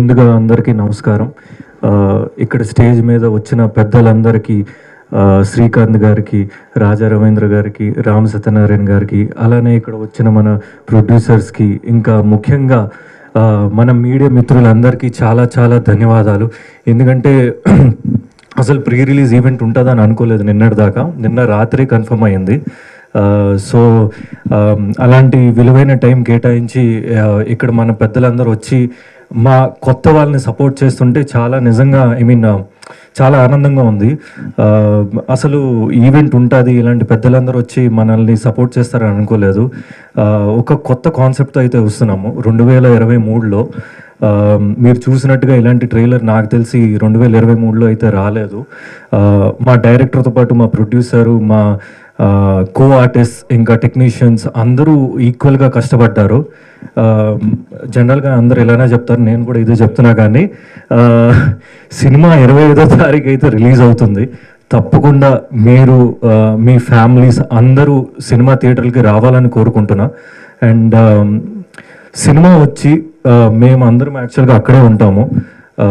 ముందుగా అందరికీ నమస్కారం ఆ, ఇక్కడ స్టేజ్ మీద వచ్చిన పెద్దలందరికీ ఆ, శ్రీకాంత్ గారికి రాజా రవీంద్ర గారికి రామ్ సత్యనారాయణ గారికి అలానే ఇక్కడ వచ్చిన మన ప్రొడ్యూసర్స్కి ఇంకా ముఖ్యంగా ఆ, మన మీడియా మిత్రులందరికీ చాలా చాలా ధన్యవాదాలు ఎందుకంటే అసలు ప్రీ రిలీజ్ ఈవెంట్ ఉంటుందని అనుకోలేదు నిన్నటి దాకా నిన్న రాత్రి కన్ఫర్మ్ అయింది ఆ, సో ఆ, అలాంటి విలువైన టైం కేటాయించి ఆ, ఇక్కడ మన పెద్దలందరూ వచ్చి మా కొత్త వాళ్ళని సపోర్ట్ చేస్తుంటే చాలా నిజంగా ఐ మీన్ చాలా ఆనందంగా ఉంది ఆ, అసలు ఈవెంట్ ఉంటుంది ఇలాంటి పెద్దలందరూ వచ్చి మనల్ని సపోర్ట్ చేస్తారని అనుకోలేదు ఆ, ఒక కొత్త కాన్సెప్ట్తో అయితే వస్తున్నాము రెండు వేల ఇరవై మూడులో ఆ, మీరు చూసినట్టుగా ఇలాంటి ట్రైలర్ నాకు తెలిసి రెండు వేల ఇరవై మూడులో అయితే రాలేదు ఆ, మా డైరెక్టర్తో పాటు మా ప్రొడ్యూసరు మా కో ఆర్టిస్ట్ ఇంకా టెక్నీషియన్స్ అందరూ ఈక్వల్గా కష్టపడ్డారు ఆ, జనరల్గా అందరూ ఎలానే చెప్తారు నేను కూడా ఇదే చెప్తున్నా కానీ ఆ, సినిమా ఇరవై ఐదో తారీఖు అయితే రిలీజ్ అవుతుంది తప్పకుండా మీరు ఆ, మీ ఫ్యామిలీస్ అందరూ సినిమా థియేటర్కి రావాలని కోరుకుంటున్నా అండ్ సినిమా వచ్చి ఆ, మేము అందరం యాక్చువల్గా అక్కడే ఉంటాము ఆ,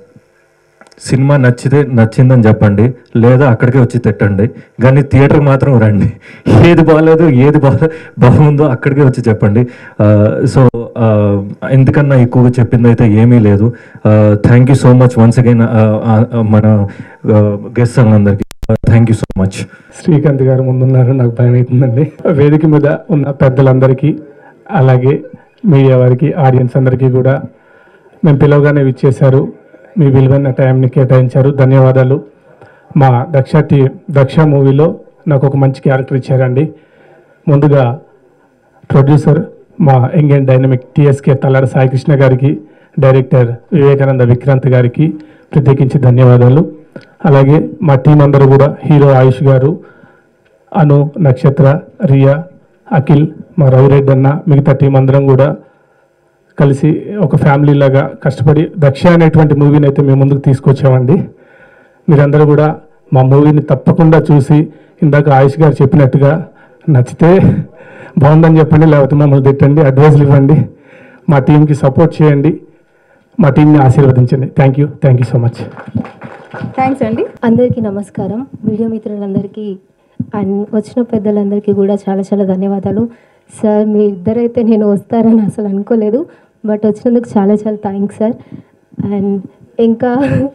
సినిమా నచ్చితే నచ్చిందని చెప్పండి లేదా అక్కడికే వచ్చి తిట్టండి కానీ థియేటర్ మాత్రం రండి ఏది బాగాలేదు ఏది బాగా బాగుందో అక్కడికే వచ్చి చెప్పండి సో ఎందుకన్నా ఎక్కువగా చెప్పింది అయితే ఏమీ లేదు thank you so much once again మన గెస్ట్ అందరికీ థ్యాంక్ యూ సో మచ్ శ్రీకాంత్ గారు ముందున్నారు నాకు భయం అవుతుందండి వేదిక మీద ఉన్న పెద్దలందరికీ అలాగే మీడియా వారికి ఆడియన్స్ అందరికీ కూడా మేము పిలవగానే విచ్చేశారు మీ విలువైన టైంని కేటాయించారు ధన్యవాదాలు మా దక్ష టీ దక్ష మూవీలో నాకు ఒక మంచి క్యారెక్టర్ ఇచ్చారండి ముందుగా ప్రొడ్యూసర్ మా young and dynamic TSK Tallada Saikrishna గారికి డైరెక్టర్ వివేకానంద విక్రాంత్ గారికి ప్రత్యేకించి ధన్యవాదాలు అలాగే మా టీం అందరూ కూడా హీరో ఆయుష్ గారు అను నక్షత్ర రియా అఖిల్ మా రవిరెడ్డి అన్న మిగతా టీం అందరం కూడా కలిసి ఒక ఫ్యామిలీ లాగా కష్టపడి దక్ష అనేటువంటి మూవీని అయితే మేము ముందుకు తీసుకొచ్చామండి మీరందరూ కూడా మా మూవీని తప్పకుండా చూసి ఇందాక ఆయుష్ గారు చెప్పినట్టుగా నచ్చితే బాగుందని చెప్పండి లేకపోతే మమ్మల్ని తిట్టండి అడ్వైజ్లు ఇవ్వండి మా టీంకి సపోర్ట్ చేయండి మా టీంని ఆశీర్వదించండి thank you thank you so much thanks అండి అందరికీ నమస్కారం మీడియా మిత్రులందరికీ అండ్ వచ్చిన పెద్దలందరికీ కూడా చాలా చాలా ధన్యవాదాలు సార్ మీ ఇద్దరైతే నేను వస్తారని అసలు అనుకోలేదు బట్ వచ్చినందుకు చాలా చాలా థ్యాంక్స్ సార్ అండ్ ఇంకా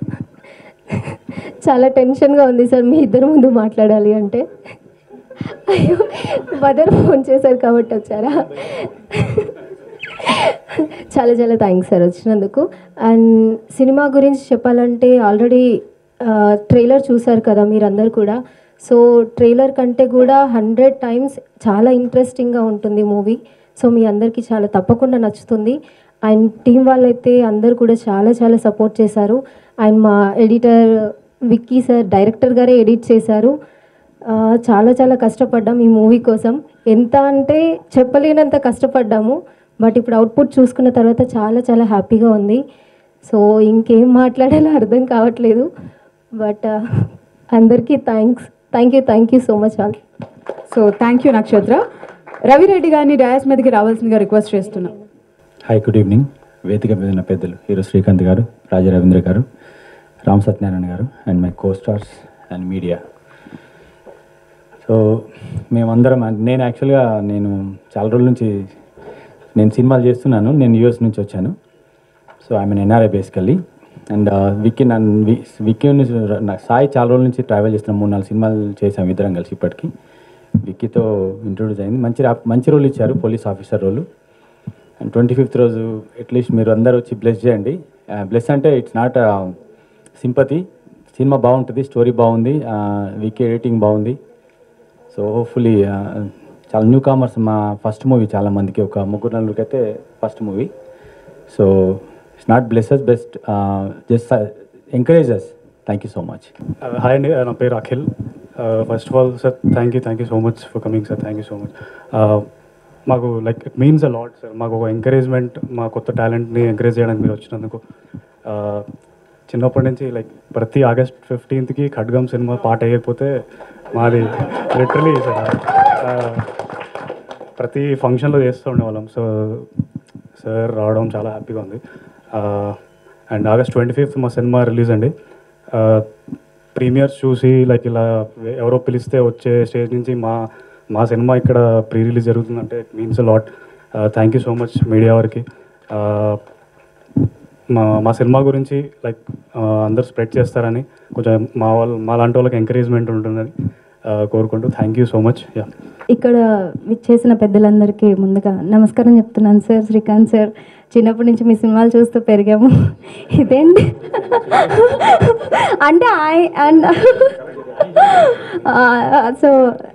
చాలా టెన్షన్గా ఉంది సార్ మీ ఇద్దరు ముందు మాట్లాడాలి అంటే అయ్యో మదర్ ఫోన్ చేశారు కాబట్టి వచ్చారా చాలా చాలా థ్యాంక్స్ సార్ వచ్చినందుకు అండ్ సినిమా గురించి చెప్పాలంటే ఆల్రెడీ ట్రైలర్ చూసారు కదా మీరందరు కూడా సో ట్రైలర్ కంటే కూడా హండ్రెడ్ టైమ్స్ చాలా ఇంట్రెస్టింగ్గా ఉంటుంది మూవీ సో మీ అందరికీ చాలా తప్పకుండా నచ్చుతుంది అండ్ టీం వాళ్ళైతే అందరు కూడా చాలా చాలా సపోర్ట్ చేశారు అండ్ మా ఎడిటర్ విక్కీ సార్ డైరెక్టర్ గారే ఎడిట్ చేశారు ఆ, చాలా చాలా కష్టపడ్డాం ఈ మూవీ కోసం ఎంత అంటే చెప్పలేనంత కష్టపడ్డాము బట్ ఇప్పుడు అవుట్పుట్ చూసుకున్న తర్వాత చాలా చాలా హ్యాపీగా ఉంది సో ఇంకేం మాట్లాడాలో అర్థం కావట్లేదు బట్ అందరికీ thanks thank you thank you so much all so thank you Nakshatra Ravi Reddy గారిని డయాస్ మీదకి రావాల్సిందిగా రిక్వెస్ట్ చేస్తున్నాం హాయ్ గుడ్ ఈవినింగ్ వేదిక మీద ఉన్న పెద్దలు హీరో శ్రీకాంత్ గారు రాజా రవీంద్ర గారు Ram Satyanarayana garu and my co stars and media so మేమందరం నేను యాక్చువల్గా నేను చాలా రోజుల నుంచి నేను సినిమాలు చేస్తున్నాను నేను యూఎస్ నుంచి వచ్చాను so I mean NRI basically and Vicky నన్ను వి- విక్కీ నుంచి నా సాయి చాలా రోజుల నుంచి ట్రావెల్ చేస్తున్నాం మూడు నాలుగు సినిమాలు చేసాం ఇద్దరం కలిసి ఇప్పటికి విక్కీతో ఇంట్రొడ్యూస్ అయింది మంచి రా- మంచి రోల్ ఇచ్చారు police officer role and twenty fifth రోజు అట్లీస్ట్ మీరు అందరూ వచ్చి బ్లెస్ చేయండి బ్లెస్ అంటే ఇట్స్ నాట్ సింపతి సినిమా బాగుంటుంది స్టోరీ బాగుంది వికీ ఎడిటింగ్ బాగుంది సో హోప్ఫుల్లీ చాలా న్యూ కామర్స్ మా ఫస్ట్ మూవీ చాలా మందికి ఒక ముగ్గురు నలుగురికి అయితే first movie so it's not blesses best just encourages thank you so much hi అండి నా పేరు Akhil first of all sir thank you thank you so much for coming sir thank you so much మాకు like it means a lot sir మాకు ఒక encouragement మా కొత్త టాలెంట్ని encourage చేయడానికి మీరు వచ్చినందుకు Uh, చిన్నప్పటి నుంచి లైక్ ప్రతి ఆగస్ట్ ఫిఫ్టీన్త్కి ఖడ్గం సినిమా పాట వేయకపోతే మాది లిటరలీ సార్ ప్రతి ఫంక్షన్లో చేస్తూ ఉండేవాళ్ళం సో సార్ రావడం చాలా హ్యాపీగా ఉంది అండ్ ఆగస్ట్ ట్వంటీ ఫిఫ్త్ మా సినిమా రిలీజ్ అండి ప్రీమియర్స్ చూసి లైక్ ఇలా ఎవరో పిలిస్తే వచ్చే స్టేజ్ నుంచి మా మా సినిమా ఇక్కడ ప్రీ రిలీజ్ జరుగుతుందంటే it means lot thank you so much media వారికి Uh, మా మా సినిమా గురించి లైక్ అందరు స్ప్రెడ్ చేస్తారని కొంచెం మా వాళ్ళు మా లాంటి వాళ్ళకి ఎంకరేజ్మెంట్ ఉంటుందని uh, కోరుకుంటూ thank you so much yeah ఇక్కడ చేసిన పెద్దలందరికీ ముందుగా నమస్కారం చెప్తున్నాను సార్ శ్రీకాంత్ సార్ చిన్నప్పటి నుంచి మీ సినిమాలు చూస్తూ పెరిగాము ఇదేంటి అంటే I and so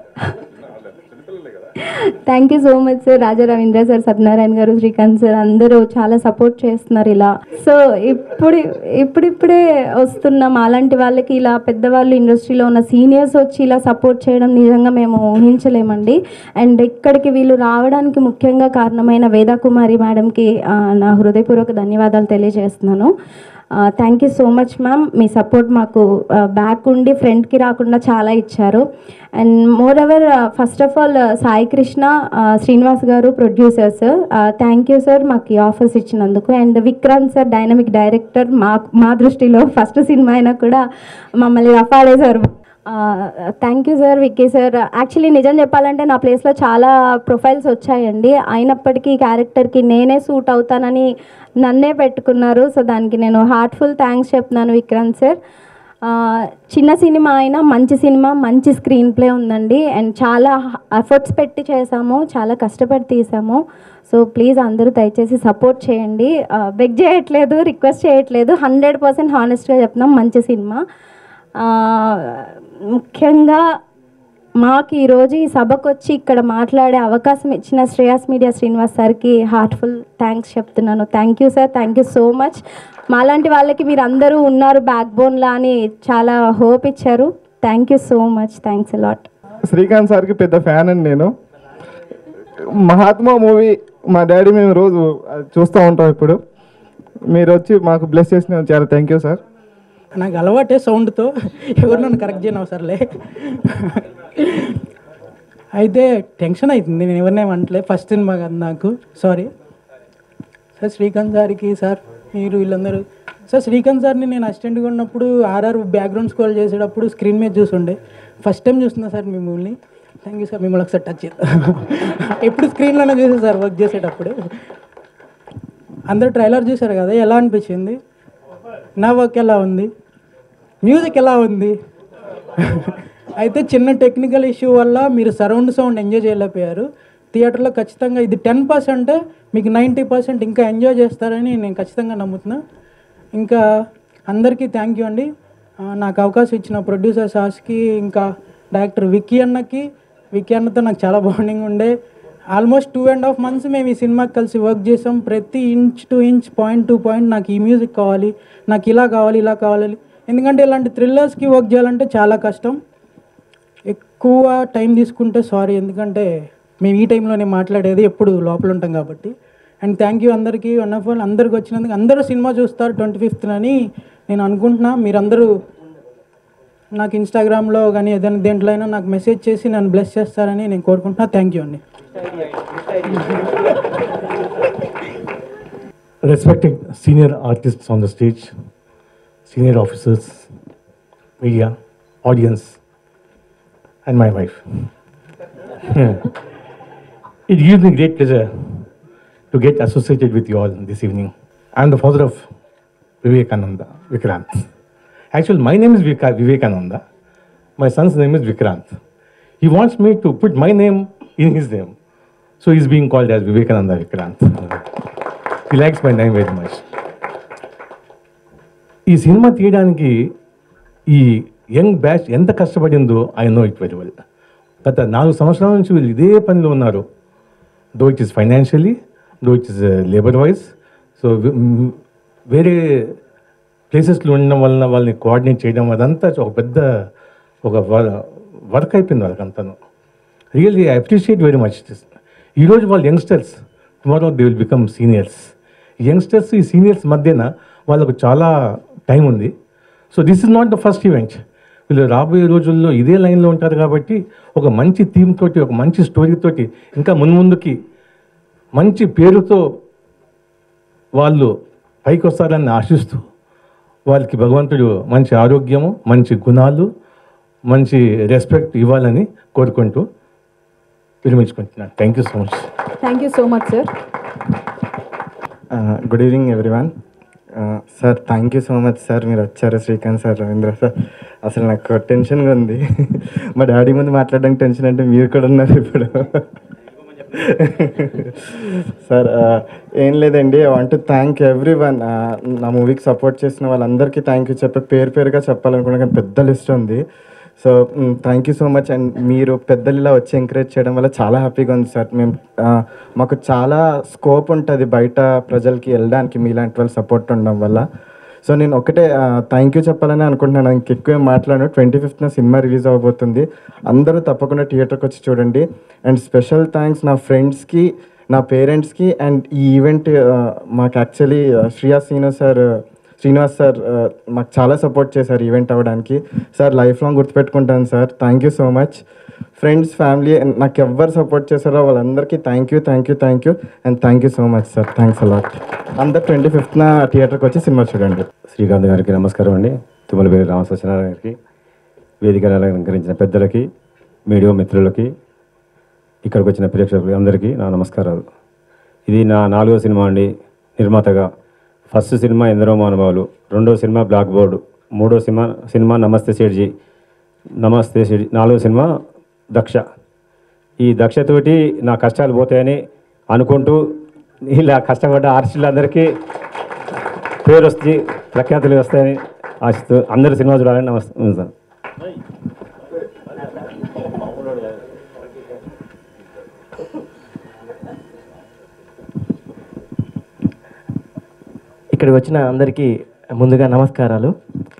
thank you so much sir Raja Ravindra sir Satyanarayana garu Srikanth sir అందరూ చాలా సపోర్ట్ చేస్తున్నారు ఇలా సో ఇప్పుడు ఇప్పుడిప్పుడే వస్తున్న మాలాంటి వాళ్ళకి ఇలా పెద్దవాళ్ళు ఇండస్ట్రీలో ఉన్న సీనియర్స్ వచ్చి ఇలా సపోర్ట్ చేయడం నిజంగా మేము ఊహించలేమండి అండ్ ఇక్కడికి వీళ్ళు రావడానికి ముఖ్యంగా కారణమైన వేదా కుమారి మేడంకి ఆ, నా హృదయపూర్వక ధన్యవాదాలు తెలియజేస్తున్నాను thank you so much ma'am మీ సపోర్ట్ మాకు బ్యాక్ ఉండి ఫ్రంట్కి రాకుండా చాలా ఇచ్చారు and moreover first of all Sai Krishna ఆ, శ్రీనివాస్ గారు ప్రొడ్యూసర్స్ థ్యాంక్ యూ సార్ మాకు ఈ ఆఫర్స్ ఇచ్చినందుకు and Vikrant sir dynamic director మా మా దృష్టిలో ఫస్ట్ సినిమా అయినా కూడా మమ్మల్ని రఫాడే sir thank you sir Vicky sir actually నిజం చెప్పాలంటే నా ప్లేస్లో చాలా ప్రొఫైల్స్ వచ్చాయండి అయినప్పటికీ ఈ క్యారెక్టర్కి నేనే సూట్ అవుతానని నన్నే పెట్టుకున్నారు సో దానికి నేను హార్ట్ఫుల్ థ్యాంక్స్ చెప్తున్నాను విక్రాంత్ సార్ ఆ, చిన్న సినిమా అయినా మంచి సినిమా మంచి స్క్రీన్ ప్లే ఉందండి అండ్ చాలా ఎఫర్ట్స్ పెట్టి చేసాము చాలా కష్టపడి తీసాము సో ప్లీజ్ అందరూ దయచేసి సపోర్ట్ చేయండి బెగ్ చేయట్లేదు రిక్వెస్ట్ చేయట్లేదు హండ్రెడ్ పర్సెంట్ హానెస్ట్గా చెప్తున్నాం మంచి సినిమా ఆ, ముఖ్యంగా మాకు ఈరోజు ఈ సభకు వచ్చి ఇక్కడ మాట్లాడే అవకాశం ఇచ్చిన శ్రేయాస్ మీడియా శ్రీనివాస్ సార్కి హార్ట్ఫుల్ థ్యాంక్స్ చెప్తున్నాను thank you sir thank you so much మాలాంటి వాళ్ళకి మీరు అందరూ ఉన్నారు బ్యాక్ బోన్లా అని చాలా హోప్ ఇచ్చారు thank you so much thanks a lot Srikanth సార్కి పెద్ద ఫ్యాన్ అండి నేను మహాత్మా మూవీ మా డాడీ మేము రోజు అది చూస్తూ ఉంటాం ఇప్పుడు మీరు వచ్చి మాకు బ్లెస్ చేసిన చాలా థ్యాంక్ యూ సార్ నాకు అలవాటే సౌండ్తో ఎవరు నన్ను కరెక్ట్ చేయను అవసరంలే అయితే టెన్షన్ అవుతుంది నేను ఎవరినే అనట్లే ఫస్ట్ సినిమా కదా నాకు సారీ సార్ శ్రీకాంత్ సార్కి సార్ మీరు వీళ్ళందరూ సార్ శ్రీకాంత్ సార్ని నేను అసిస్టెంట్గా ఉన్నప్పుడు ఆర్ఆర్ బ్యాక్గ్రౌండ్ స్కోర్ చేసేటప్పుడు స్క్రీన్ మీద చూసుండే ఫస్ట్ టైం చూస్తున్నా సార్ మిమ్మల్ని థ్యాంక్ యూ సార్ మిమ్మల్ని ఒకసారి టచ్ చేద్దాం ఎప్పుడు స్క్రీన్లోనే చూసే సార్ వర్క్ చేసేటప్పుడు అందరూ ట్రైలర్ చూశారు కదా ఎలా అనిపించింది నా వర్క్ ఎలా ఉంది మ్యూజిక్ ఎలా ఉంది అయితే చిన్న టెక్నికల్ ఇష్యూ వల్ల మీరు సరౌండ్ సౌండ్ ఎంజాయ్ చేయలేకపోయారు థియేటర్లో ఖచ్చితంగా ఇది టెన్ పర్సెంటే మీకు నైంటీ పర్సెంట్ ఇంకా ఎంజాయ్ చేస్తారని నేను ఖచ్చితంగా నమ్ముతున్నా ఇంకా అందరికీ థ్యాంక్ యూ అండి ఆ, నాకు అవకాశం ఇచ్చిన ప్రొడ్యూసర్ సాస్కి ఇంకా డైరెక్టర్ విక్కీ అన్నకి విక్కీ అన్నతో నాకు చాలా బాండింగ్ ఉండే almost two and half months మేము ఈ సినిమాకి కలిసి వర్క్ చేసాం ప్రతి inch to inch point to point నాకు ఈ మ్యూజిక్ కావాలి నాకు ఇలా కావాలి ఇలా కావాలి ఎందుకంటే ఇలాంటి థ్రిల్లర్స్కి వర్క్ చేయాలంటే చాలా కష్టం ఎక్కువ టైం తీసుకుంటే సారీ ఎందుకంటే మేము ఈ టైంలోనే మాట్లాడేది ఎప్పుడు లోపల ఉంటాం కాబట్టి అండ్ థ్యాంక్ యూ అందరికీ వన్ ఆఫ్ ఆల్ అందరికి వచ్చినందుకు అందరూ సినిమా చూస్తారు ట్వంటీ ఫిఫ్త్ అని నేను అనుకుంటున్నా మీరందరూ నాకు ఇన్స్టాగ్రామ్లో కానీ ఏదైనా దేంట్లో అయినా నాకు మెసేజ్ చేసి నన్ను బ్లెస్ చేస్తారని నేను కోరుకుంటున్నా థ్యాంక్ యూ అండి respected senior artists on the stage, senior officers, media, audience, and my wife. it gives me great pleasure to get associated with you all this evening. I'm the father of Vivekananda, Vikrant. Actually, my name is Vika- Vivekananda. My son's name is Vikrant. He wants me to put my name in his name. So he's being called as Vivekananda Vikrant. He likes my name very much. ఈ సినిమా తీయడానికి ఈ young batch ఎంత కష్టపడిందో I know it very well గత నాలుగు సంవత్సరాల నుంచి వీళ్ళు ఇదే పనిలో ఉన్నారు though it is financially though it is labour wise so వేరే ప్లేసెస్లో ఉండడం వలన వాళ్ళని కోఆర్డినేట్ చేయడం అదంతా ఒక పెద్ద ఒక వర్క్ అయిపోయింది వాళ్ళకంతాను really I appreciate very much this ఈరోజు వాళ్ళు youngsters tomorrow they will become seniors youngsters ఈ సీనియర్స్ మధ్యన వాళ్ళకు చాలా టైం ఉంది so this is not the first event వీళ్ళు రాబోయే రోజుల్లో ఇదే లైన్లో ఉంటారు కాబట్టి ఒక మంచి థీమ్ తోటి ఒక మంచి స్టోరీ తోటి ఇంకా మున్ముందుకి మంచి పేరుతో వాళ్ళు పైకి వస్తారని ఆశిస్తూ వాళ్ళకి భగవంతుడు మంచి ఆరోగ్యము మంచి గుణాలు మంచి రెస్పెక్ట్ ఇవ్వాలని కోరుకుంటూ విరమించుకుంటున్నాను thank you so much thank you so much sir good evening everyone sir thank you so much sir మీరు వచ్చారు శ్రీకాంత్ సార్ రవీంద్ర సార్ అసలు నాకు టెన్షన్గా ఉంది మా డాడీ ముందు మాట్లాడడానికి టెన్షన్ అంటే మీరు కూడా ఉన్నారు ఇప్పుడు సార్ ఏం లేదండి I want thank everyone నా మూవీకి సపోర్ట్ చేసిన వాళ్ళందరికీ థ్యాంక్ యూ చెప్పే పేరు పేరుగా చెప్పాలనుకున్నా కానీ పెద్ద లిస్ట్ ఉంది so thank you so much and మీరు పెద్దలు ఇలా వచ్చి ఎంకరేజ్ చేయడం వల్ల చాలా హ్యాపీగా ఉంది సార్ మేము ఆ, మాకు చాలా స్కోప్ ఉంటుంది బయట ప్రజలకి వెళ్ళడానికి మీలాంటి వాళ్ళు సపోర్ట్ ఉండడం వల్ల సో నేను ఒకటే థ్యాంక్ యూ చెప్పాలని అనుకుంటున్నాను ఇంకెక్కువ ఏం మాట్లాడను ట్వంటీ ఫిఫ్త్న సినిమా రిలీజ్ అవ్వబోతుంది అందరూ తప్పకుండా థియేటర్కి వచ్చి చూడండి అండ్ స్పెషల్ థ్యాంక్స్ నా ఫ్రెండ్స్కి నా పేరెంట్స్కి అండ్ ఈ ఈవెంట్ మాకు actually Shreya Srinu sir Srinivas sir ఆ, మాకు చాలా సపోర్ట్ చేశారు ఈవెంట్ అవ్వడానికి సార్ లైఫ్ లాంగ్ గుర్తుపెట్టుకుంటాను sir thank you so much friends family నాకు ఎవరు సపోర్ట్ చేశారో వాళ్ళందరికీ thank you thank you thank you and thank you so much sir thanks a lot అందరు ట్వంటీ ఫిఫ్త్న థియేటర్కి వచ్చి సినిమా చూడండి శ్రీకాంత్ గారికి నమస్కారం అండి తుమ్మలపేరు రామసత్యనారాయణ గారికి వేదిక అలంకరించిన పెద్దలకి మీడియా మిత్రులకి ఇక్కడికి వచ్చిన ప్రేక్షకులకి అందరికీ నా నమస్కారాలు ఇది నా నాలుగో సినిమా అండి నిర్మాతగా ఫస్ట్ సినిమా ఎందరో మానవాలు రెండో సినిమా బ్లాక్ బోర్డు మూడో సినిమా సినిమా నమస్తే సేడ్జీ నమస్తే సేడ్జీ నాలుగో సినిమా దక్ష ఈ దక్షతోటి నా కష్టాలు పోతాయని అనుకుంటూ ఇలా కష్టపడ్డ ఆర్టిస్టులందరికీ పేరు వస్తుంది ప్రఖ్యాతులు వస్తాయని ఆశిస్తూ అందరు సినిమా చూడాలని నమస్తే సార్ ఇక్కడికి వచ్చిన అందరికీ ముందుగా నమస్కారాలు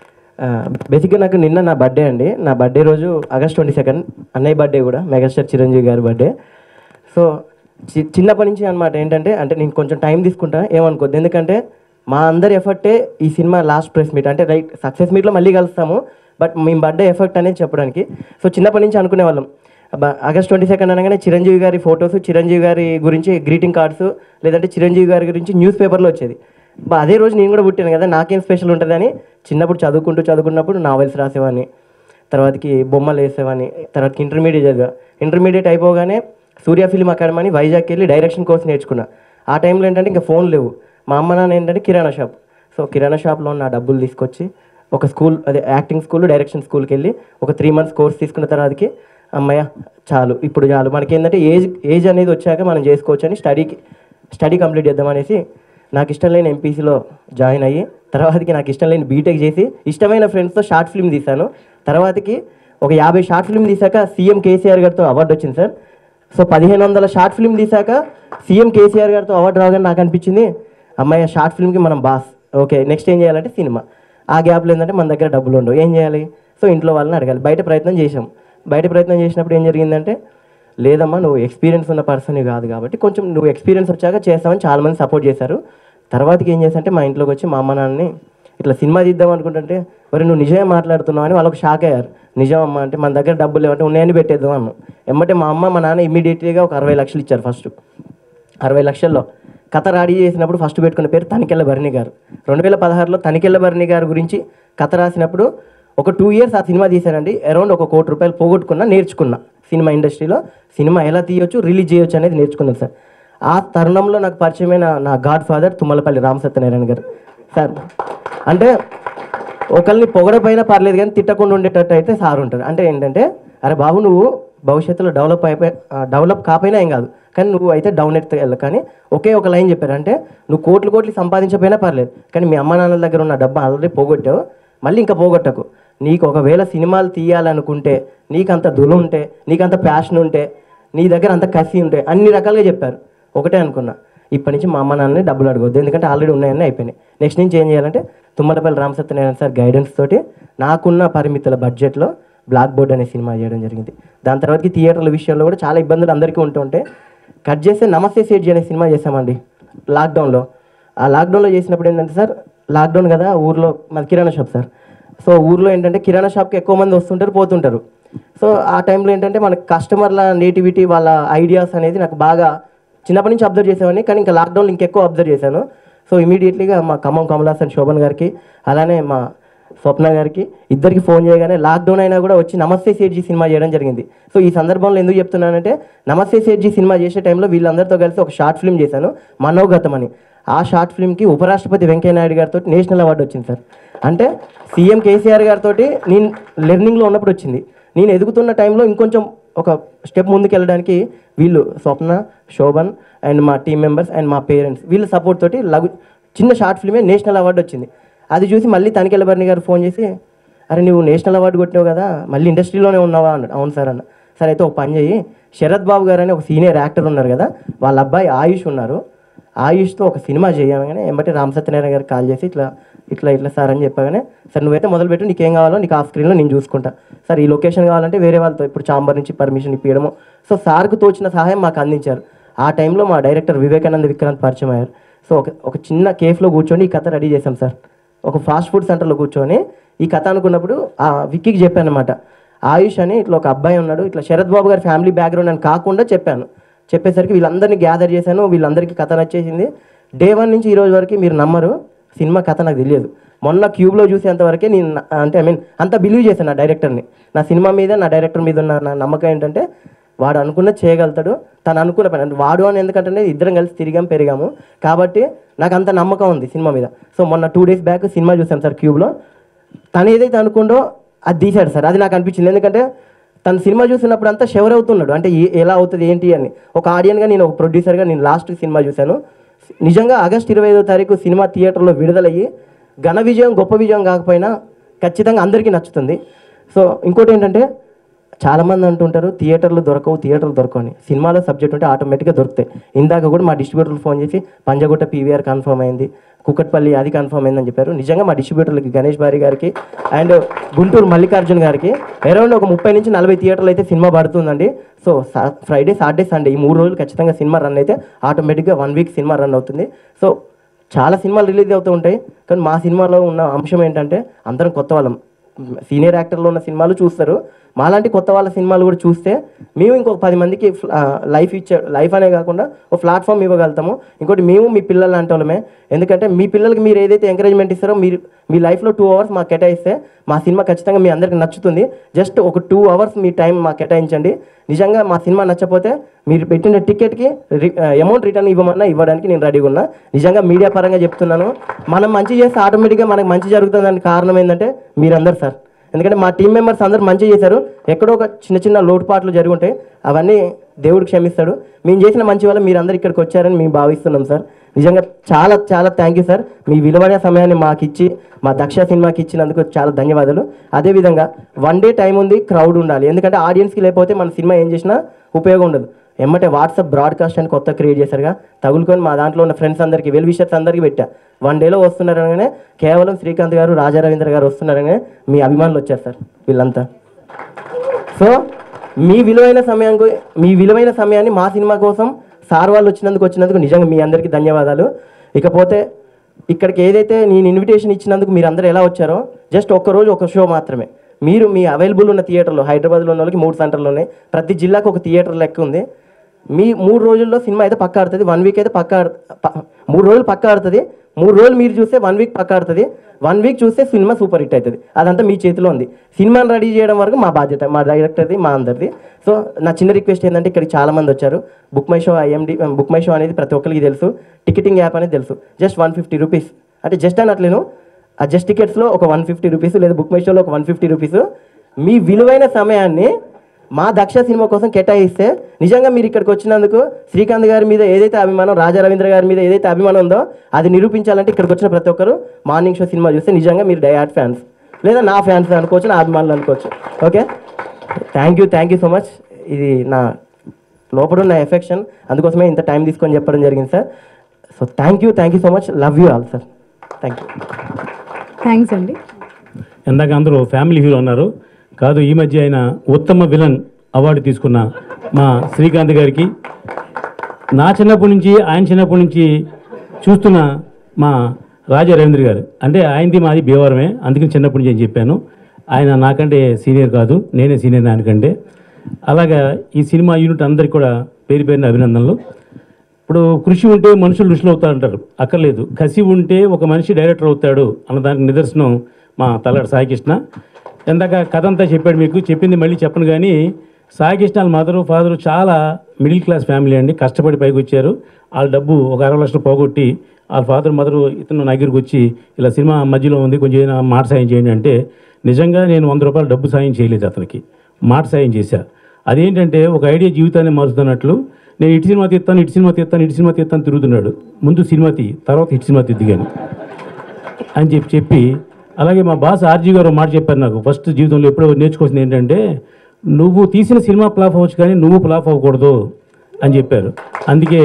బేసిక్గా నాకు నిన్న నా బర్త్డే అండి నా బర్త్డే రోజు ఆగస్ట్ ట్వంటీ సెకండ్ అన్నయ్య బర్త్డే కూడా మెగాస్టార్ చిరంజీవి గారి బర్త్డే సో చి చిన్నప్పటి నుంచి అనమాట ఏంటంటే అంటే నేను కొంచెం టైం తీసుకుంటా ఏమనుకోద్దు ఎందుకంటే మా అందరి ఎఫర్టే ఈ సినిమా లాస్ట్ ప్రెస్ మీట్ అంటే రైట్ సక్సెస్ మీట్లో మళ్ళీ కలుస్తాము బట్ మేము బర్త్డే ఎఫెక్ట్ అనేది చెప్పడానికి సో చిన్నప్పటి నుంచి అనుకునే వాళ్ళం బ- ఆగస్ట్ ట్వంటీ సెకండ్ అనగానే చిరంజీవి గారి ఫొటోస్ చిరంజీవి గారి గురించి గ్రీటింగ్ కార్డ్స్ లేదంటే చిరంజీవి గారి గురించి న్యూస్ పేపర్లో వచ్చేది బా అదే రోజు నేను కూడా పుట్టాను కదా నాకేం స్పెషల్ ఉంటుందని చిన్నప్పుడు చదువుకుంటూ చదువుకున్నప్పుడు నావెల్స్ రాసేవాడిని తర్వాతకి బొమ్మలు వేసేవాడిని తర్వాతకి ఇంటర్మీడియట్ చదివా ఇంటర్మీడియట్ అయిపోగానే సూర్య ఫిల్మ్ అకాడమీ అని వైజాగ్కి వెళ్ళి డైరెక్షన్ కోర్స్ నేర్చుకున్నా ఆ టైంలో ఏంటంటే ఇంకా ఫోన్ లేవు మా అమ్మ నాన్న ఏంటంటే కిరాణా షాప్ సో కిరాణా షాప్లో ఉన్న డబ్బులు తీసుకొచ్చి ఒక స్కూల్ అదే యాక్టింగ్ స్కూల్ డైరెక్షన్ స్కూల్కి వెళ్ళి ఒక త్రీ మంత్స్ కోర్స్ తీసుకున్న తర్వాతకి అమ్మయ్య చాలు ఇప్పుడు చాలు మనకి ఏంటంటే ఏజ్ ఏజ్ అనేది వచ్చాక మనం చేసుకోవచ్చు అని స్టడీకి స్టడీ కంప్లీట్ చేద్దామనేసి నాకు ఇష్టం లేని ఎంపీసీలో జాయిన్ అయ్యి తర్వాతకి నాకు ఇష్టం లేని బీటెక్ చేసి ఇష్టమైన ఫ్రెండ్స్తో షార్ట్ ఫిల్మ్ తీశాను తర్వాతకి ఒక యాభై షార్ట్ ఫిల్మ్ తీశాక సీఎం కేసీఆర్ గారితో అవార్డు వచ్చింది సార్ సో పదిహేను వందల షార్ట్ ఫిల్మ్ తీశాక సీఎం కేసీఆర్ గారితో అవార్డు రాగానే నాకు అనిపించింది అమ్మాయి షార్ట్ ఫిల్మ్కి మనం బాస్ ఓకే నెక్స్ట్ ఏం చేయాలంటే సినిమా ఆ గ్యాప్లో ఏంటంటే మన దగ్గర డబ్బులు ఉండవు ఏం చేయాలి సో ఇంట్లో వాళ్ళని అడగాలి బయట ప్రయత్నం చేసాం బయట ప్రయత్నం చేసినప్పుడు ఏం జరిగిందంటే లేదమ్మా నువ్వు ఎక్స్పీరియన్స్ ఉన్న పర్సన్ కాదు కాబట్టి కొంచెం నువ్వు ఎక్స్పీరియన్స్ వచ్చాక చేస్తామని చాలామంది సపోర్ట్ చేశారు తర్వాతకి ఏం చేశానంటే మా ఇంట్లోకి వచ్చి మా అమ్మ నాన్నని ఇట్లా సినిమా తీద్దాం అనుకుంటుంటే మరి నువ్వు నిజమే మాట్లాడుతున్నావు అని వాళ్ళకి షాక్ అయ్యారు నిజం అమ్మ అంటే మన దగ్గర డబ్బులు లేవంటే ఉన్నాయని పెట్టేద్దాం అన్నాం ఎమ్మటే మా అమ్మ మా నాన్న ఇమీడియట్గా ఒక అరవై లక్షలు ఇచ్చారు ఫస్ట్ అరవై లక్షల్లో కథ రెడీ చేసినప్పుడు ఫస్ట్ పెట్టుకున్న పేరు తనికెళ్ళ భరణి గారు రెండు వేల పదహారులో తనికెళ్ళ భరణి గారి గురించి కథ రాసినప్పుడు ఒక టూ ఇయర్స్ ఆ సినిమా తీశానండి అరౌండ్ ఒక కోటి రూపాయలు పోగొట్టుకున్నా నేర్చుకున్నా సినిమా ఇండస్ట్రీలో సినిమా ఎలా తీయొచ్చు రిలీజ్ చేయొచ్చు అనేది నేర్చుకున్నాను సార్ ఆ తరుణంలో నాకు పరిచయమైన నా godfather Tummalapalli Rama Satyanarayana garu sir అంటే ఒకరిని పొగడపైనా పర్లేదు కానీ తిట్టకుండా ఉండేటట్టు అయితే సార్ ఉంటారు అంటే ఏంటంటే అరే బాబు నువ్వు భవిష్యత్తులో డెవలప్ అయిపోయి డెవలప్ కాకపోయినా ఏం కాదు కానీ నువ్వు అయితే డౌన్ ఎత్తు వెళ్ళ కానీ ఒకే ఒక లైన్ చెప్పారు అంటే నువ్వు కోట్లు కోట్లు సంపాదించకపోయినా పర్లేదు కానీ మీ అమ్మ నాన్నల దగ్గర ఉన్న డబ్బు ఆల్రెడీ పోగొట్టావు మళ్ళీ ఇంకా పోగొట్టకు నీకు ఒకవేళ సినిమాలు తీయాలనుకుంటే నీకంత దులు ఉంటే నీకంత ప్యాషన్ ఉంటే నీ దగ్గర అంత కసి ఉంటే అన్ని రకాలుగా చెప్పారు ఒకటే అనుకున్నా ఇప్పటి నుంచి మా అమ్మ నాన్నని డబ్బులు అడగొద్దు ఎందుకంటే ఆల్రెడీ ఉన్నాయని అయిపోయినాయి నెక్స్ట్ నుంచి ఏం చేయాలంటే తుమ్మలపల్లి రామ సత్యనారాయణ సార్ గైడెన్స్ తోటి నాకున్న పరిమితుల బడ్జెట్లో బ్లాక్ బోర్డ్ అనే సినిమా చేయడం జరిగింది దాని తర్వాతకి థియేటర్ల విషయంలో కూడా చాలా ఇబ్బందులు అందరికీ ఉంటుంటే కట్ చేస్తే నమస్తే సేట్జీ అనే సినిమా చేసామండి లాక్డౌన్లో ఆ లాక్డౌన్లో చేసినప్పుడు ఏంటంటే సార్ లాక్డౌన్ కదా ఊర్లో మాది కిరాణా షాప్ సార్ సో ఊర్లో ఏంటంటే కిరాణా షాప్కి ఎక్కువ మంది వస్తుంటారు పోతుంటారు సో ఆ టైంలో ఏంటంటే మన కస్టమర్ల నేటివిటీ వాళ్ళ ఐడియాస్ అనేది నాకు బాగా చిన్నప్పటి నుంచి అబ్జర్వ్ చేసేవాడిని కానీ ఇంకా లాక్డౌన్లో ఇంకెక్కువ అబ్జర్వ్ చేశాను సో ఇమీడియట్లీగా మా ఖమ్మం కమలాసన్ శోభన్ గారికి అలానే మా స్వప్న గారికి ఇద్దరికి ఫోన్ చేయగానే లాక్డౌన్ అయినా కూడా వచ్చి నమస్తే సేట్జీ సినిమా చేయడం జరిగింది సో ఈ సందర్భంలో ఎందుకు చెప్తున్నానంటే నమస్తే సేట్జీ సినిమా చేసే టైంలో వీళ్ళందరితో కలిసి ఒక షార్ట్ ఫిల్మ్ చేశాను మనోగతం అని ఆ షార్ట్ ఫిల్మ్కి ఉపరాష్ట్రపతి వెంకయ్యనాయుడు గారితో నేషనల్ అవార్డు వచ్చింది సార్ అంటే సీఎం కేసీఆర్ గారితో నేను లెర్నింగ్లో ఉన్నప్పుడు వచ్చింది నేను ఎదుగుతున్న టైంలో ఇంకొంచెం ఒక స్టెప్ ముందుకు వెళ్ళడానికి వీళ్ళు స్వప్న శోభన్ అండ్ మా టీం మెంబర్స్ అండ్ మా పేరెంట్స్ వీళ్ళ సపోర్ట్ తోటి లఘు చిన్న షార్ట్ ఫిల్మే నేషనల్ అవార్డు వచ్చింది అది చూసి మళ్ళీ తనికెళ్ళ భరణి గారు ఫోన్ చేసి అరే నువ్వు నేషనల్ అవార్డు కొట్టినావు కదా మళ్ళీ ఇండస్ట్రీలోనే ఉన్నావా అన్నాడు అవును సార్ అన్న సరే అయితే ఒక పని చేయి శరత్ బాబు గారు అని ఒక సీనియర్ యాక్టర్ ఉన్నారు కదా వాళ్ళ అబ్బాయి ఆయుష్ ఉన్నారు ఆయుష్తో ఒక సినిమా చేయగానే ఎంబటి రామ్ సత్యనారాయణ గారికి కాల్ చేసి ఇట్లా ఇట్లా ఇట్లా సార్ అని చెప్పగానే సార్ నువ్వైతే మొదలుపెట్టు నీకేం కావాలో నీకు ఆఫ్ స్క్రీన్లో నేను చూసుకుంటా సార్ ఈ లొకేషన్ కావాలంటే వేరే వాళ్ళతో ఇప్పుడు చాంబర్ నుంచి పర్మిషన్ ఇప్పించడము సో సార్కు తోచిన సహాయం మాకు అందించారు ఆ టైంలో మా డైరెక్టర్ వివేకానంద విక్రాంత్ పరిచయం అయ్యారు సో ఒక ఒక చిన్న కేఫ్లో కూర్చొని ఈ కథ రెడీ చేశాం సార్ ఒక ఫాస్ట్ ఫుడ్ సెంటర్లో కూర్చొని ఈ కథ అనుకున్నప్పుడు ఆ విక్కీకి చెప్పాను అనమాట ఆయుష్ అని ఇట్లా ఒక అబ్బాయి ఉన్నాడు ఇట్లా శరత్ బాబు గారి ఫ్యామిలీ బ్యాక్గ్రౌండ్ అని కాకుండా చెప్పాను చెప్పేసరికి వీళ్ళందరినీ గ్యాదర్ చేశాను వీళ్ళందరికీ కథ నచ్చేసింది డే వన్ నుంచి ఈ రోజు వరకు మీరు నమ్మరు సినిమా కథ నాకు తెలియదు మొన్న క్యూబ్లో చూసేంత వరకే నేను న- అంటే ఐ మీన్ అంత బిలీవ్ చేశాను నా డైరెక్టర్ని నా సినిమా మీద నా డైరెక్టర్ మీద ఉన్న నా నమ్మకం ఏంటంటే వాడు అనుకున్నది చేయగలుగుతాడు తను అనుకున్న పని అంటే వాడు అని ఎందుకంటే ఇద్దరం కలిసి తిరిగాం పెరిగాము కాబట్టి నాకు అంత నమ్మకం ఉంది సినిమా మీద సో మొన్న టూ డేస్ బ్యాక్ సినిమా చూసాం సార్ క్యూబ్లో తను ఏదైతే అనుకుండో అది తీశాడు సార్ అది నాకు అనిపించింది ఎందుకంటే తను సినిమా చూసినప్పుడు అంతా షవర్ అవుతున్నాడు అంటే ఏ- ఎలా అవుతుంది ఏంటి అని ఒక ఆడియన్గా నేను ఒక ప్రొడ్యూసర్గా నేను లాస్ట్ సినిమా చూశాను నిజంగా ఆగస్ట్ ఇరవై ఐదో తారీఖు సినిమా థియేటర్లో విడుదలయ్యి ఘన విజయం గొప్ప విజయం కాకపోయినా ఖచ్చితంగా అందరికీ నచ్చుతుంది సో ఇంకోటి ఏంటంటే చాలామంది అంటుంటారు థియేటర్లు దొరకవు థియేటర్లు దొరకవు అని సినిమాలో సబ్జెక్ట్ ఉంటే ఆటోమేటిక్గా దొరుకుతాయి ఇందాక కూడా మా డిస్ట్రిబ్యూటర్లు ఫోన్ చేసి పంజగుట్ట పీవీఆర్ కన్ఫర్మ్ అయింది కుక్కట్పల్లి అది కన్ఫర్మ్ అయిందని చెప్పారు నిజంగా మా డిస్ట్రిబ్యూటర్లకి గణేష్ బారి గారికి అండ్ గుంటూరు మల్లికార్జున్ గారికి అరౌండ్ ఒక ముప్పై నుంచి నలభై థియేటర్లు అయితే సినిమా పడుతుందండి సో ఫ్రైడే సాటర్డే సండే ఈ మూడు రోజులు ఖచ్చితంగా సినిమా రన్ అయితే ఆటోమేటిక్గా వన్ వీక్ సినిమా రన్ అవుతుంది సో చాలా సినిమాలు రిలీజ్ అవుతూ ఉంటాయి కానీ మా సినిమాలో ఉన్న అంశం ఏంటంటే అందరం కొత్త వాళ్ళం సీనియర్ యాక్టర్లో ఉన్న సినిమాలు చూస్తారు మాలాంటి కొత్త వాళ్ళ సినిమాలు కూడా చూస్తే మేము ఇంకొక పది మందికి లైఫ్ ఇచ్చే లైఫ్ అనే కాకుండా ఒక ప్లాట్ఫామ్ ఇవ్వగలుగుతాము ఇంకోటి మేము మీ పిల్లలు లాంటి వాళ్ళమే ఎందుకంటే మీ పిల్లలకి మీరు ఏదైతే ఎంకరేజ్మెంట్ ఇస్తారో మీరు మీ లైఫ్లో టూ అవర్స్ మాకు కేటాయిస్తే మా సినిమా ఖచ్చితంగా మీ అందరికి నచ్చుతుంది జస్ట్ ఒక టూ అవర్స్ మీ టైం మాకు కేటాయించండి నిజంగా మా సినిమా నచ్చపోతే మీరు పెట్టిన టికెట్కి అమౌంట్ రిటర్న్ ఇవ్వమన్నా ఇవ్వడానికి నేను రెడీగా ఉన్నా నిజంగా మీడియా పరంగా చెప్తున్నాను మనం మంచి చేస్తే ఆటోమేటిక్గా మనకు మంచి జరుగుతుందని కారణం ఏంటంటే మీరందరు సార్ ఎందుకంటే మా టీం మెంబర్స్ అందరూ మంచి చేశారు ఎక్కడో ఒక చిన్న చిన్న లోటుపాట్లు జరిగి ఉంటాయి అవన్నీ దేవుడు క్షమిస్తాడు మేము చేసిన మంచి వల్ల మీరందరూ ఇక్కడికి వచ్చారని మేము భావిస్తున్నాం సార్ నిజంగా చాలా చాలా థ్యాంక్ యూ సార్ మీ విలువైన సమయాన్ని మాకు ఇచ్చి మా దక్ష సినిమాకి ఇచ్చినందుకు చాలా ధన్యవాదాలు అదేవిధంగా వన్ డే టైం ఉంది క్రౌడ్ ఉండాలి ఎందుకంటే ఆడియన్స్కి లేకపోతే మన సినిమా ఏం చేసినా ఉపయోగం ఉండదు ఎమ్మటే వాట్సాప్ బ్రాడ్కాస్ట్ అని కొత్త క్రియేట్ చేశారుగా తగులుకొని మా దాంట్లో ఉన్న ఫ్రెండ్స్ అందరికీ వెల్ విషర్స్ అందరికీ పెట్టా వన్ డేలో వస్తున్నారనగానే కేవలం శ్రీకాంత్ గారు రాజా రవీంద్ర గారు వస్తున్నారనే మీ అభిమానులు వచ్చారు సార్ వీళ్ళంతా సో మీ విలువైన సమయానికి మీ విలువైన సమయాన్ని మా సినిమా కోసం సార్ వాళ్ళు వచ్చినందుకు వచ్చినందుకు నిజంగా మీ అందరికీ ధన్యవాదాలు ఇకపోతే ఇక్కడికి ఏదైతే నేను ఇన్విటేషన్ ఇచ్చినందుకు మీరు అందరూ ఎలా వచ్చారో జస్ట్ ఒక్క రోజు ఒక షో మాత్రమే మీరు మీ అవైలబుల్ ఉన్న థియేటర్లో హైదరాబాద్లో ఉన్న వాళ్ళకి మూడు సెంటర్లు ఉన్నాయి ప్రతి జిల్లాకు ఒక థియేటర్ లెక్క ఉంది మీ మూడు రోజుల్లో సినిమా అయితే పక్క ఆడుతుంది వన్ వీక్ అయితే పక్క ఆడ- ప- మూడు రోజులు పక్క ఆడుతుంది మూడు రోజులు మీరు చూస్తే వన్ వీక్ పక్క ఆడుతుంది వన్ వీక్ చూస్తే సినిమా సూపర్ హిట్ అవుతుంది అదంతా మీ చేతిలో ఉంది సినిమాని రెడీ చేయడం వరకు మా బాధ్యత మా డైరెక్టర్ది మా అందరిది సో నా చిన్న రిక్వెస్ట్ ఏంటంటే ఇక్కడికి చాలా మంది వచ్చారు బుక్ మై షో ఐఎండి బుక్ మై షో అనేది ప్రతి ఒక్కరికి తెలుసు టికెటింగ్ యాప్ అనేది తెలుసు జస్ట్ వన్ ఫిఫ్టీ రూపీస్ అంటే జస్ట్ అనట్లేను ఆ జస్ట్ టికెట్స్లో ఒక వన్ ఫిఫ్టీ రూపీస్ లేదా బుక్ మై షోలో ఒక వన్ ఫిఫ్టీ రూపీస్ మీ విలువైన సమయాన్ని మా దక్ష సినిమా కోసం కేటాయిస్తే నిజంగా మీరు ఇక్కడికి వచ్చినందుకు శ్రీకాంత్ గారి మీద ఏదైతే అభిమానం రాజా రవీంద్ర గారి మీద ఏదైతే అభిమానం ఉందో అది నిరూపించాలంటే ఇక్కడికి వచ్చిన ప్రతి ఒక్కరు మార్నింగ్ షో సినిమా చూస్తే నిజంగా మీరు డయాట్ ఫ్యాన్స్ లేదా నా ఫ్యాన్స్ అనుకోవచ్చు నా అభిమానులు అనుకోవచ్చు okay thank you thank you so much ఇది నా లోపల ఉన్న ఎఫెక్షన్ అందుకోసమే ఇంత టైం తీసుకొని చెప్పడం జరిగింది sir so thank you thank you so much love you all sir thank you thanks అండి ఇందాక అందరూ ఫ్యామిలీ హీరో అన్నారు కాదు ఈ మధ్య ఆయన ఉత్తమ విలన్ అవార్డు తీసుకున్న మా శ్రీకాంత్ గారికి నా చిన్నప్పటి నుంచి ఆయన చిన్నప్పటి నుంచి చూస్తున్న మా రాజా రవీంద్ర గారు అంటే ఆయనది మాది భీవరమే అందుకని చిన్నప్పటి నుంచి అని చెప్పాను ఆయన నాకంటే సీనియర్ కాదు నేనే సీనియర్ ఆయనకంటే అలాగా ఈ సినిమా యూనిట్ అందరికి కూడా పేరు పేరున అభినందనలు ఇప్పుడు కృషి ఉంటే మనుషులు ఋషులు అవుతా అంటారు అక్కర్లేదు కసి ఉంటే ఒక మనిషి డైరెక్టర్ అవుతాడు అన్న దానికి నిదర్శనం మా తల్లడి సాయికృష్ణ ఇందాక కథ అంతా చెప్పాడు మీకు చెప్పింది మళ్ళీ చెప్పను కానీ సాయికృష్ణ వాళ్ళ మదరు ఫాదరు చాలా మిడిల్ క్లాస్ ఫ్యామిలీ అండి కష్టపడి పైకి వచ్చారు వాళ్ళ డబ్బు ఒక అరవై లక్షలు పోగొట్టి వాళ్ళ ఫాదర్ మదరు ఇతను నా దగ్గరికి వచ్చి ఇలా సినిమా మధ్యలో ఉంది కొంచెం ఏదైనా మాట సాయం చేయండి అంటే నిజంగా నేను వంద రూపాయలు డబ్బు సాయం చేయలేదు అతనికి మాట సాయం చేశా అదేంటంటే ఒక ఐడియా జీవితాన్ని మారుతున్నట్లు నేను ఇటు సినిమా తీస్తాను ఇటు సినిమా తీస్తాను ఇటు సినిమా తీస్తాను తిరుగుతున్నాడు ముందు సినిమా తీ తర్వాత ఇటు సినిమా తిద్దిగాను అని చెప్పి చెప్పి అలాగే మా బాస్ ఆర్జీ గారు ఒక మాట చెప్పారు నాకు ఫస్ట్ జీవితంలో ఎప్పుడో నేర్చుకోవాల్సింది ఏంటంటే నువ్వు తీసిన సినిమా ఫ్లాప్ అవ్వచ్చు కానీ నువ్వు ఫ్లాప్ అవ్వకూడదు అని చెప్పారు అందుకే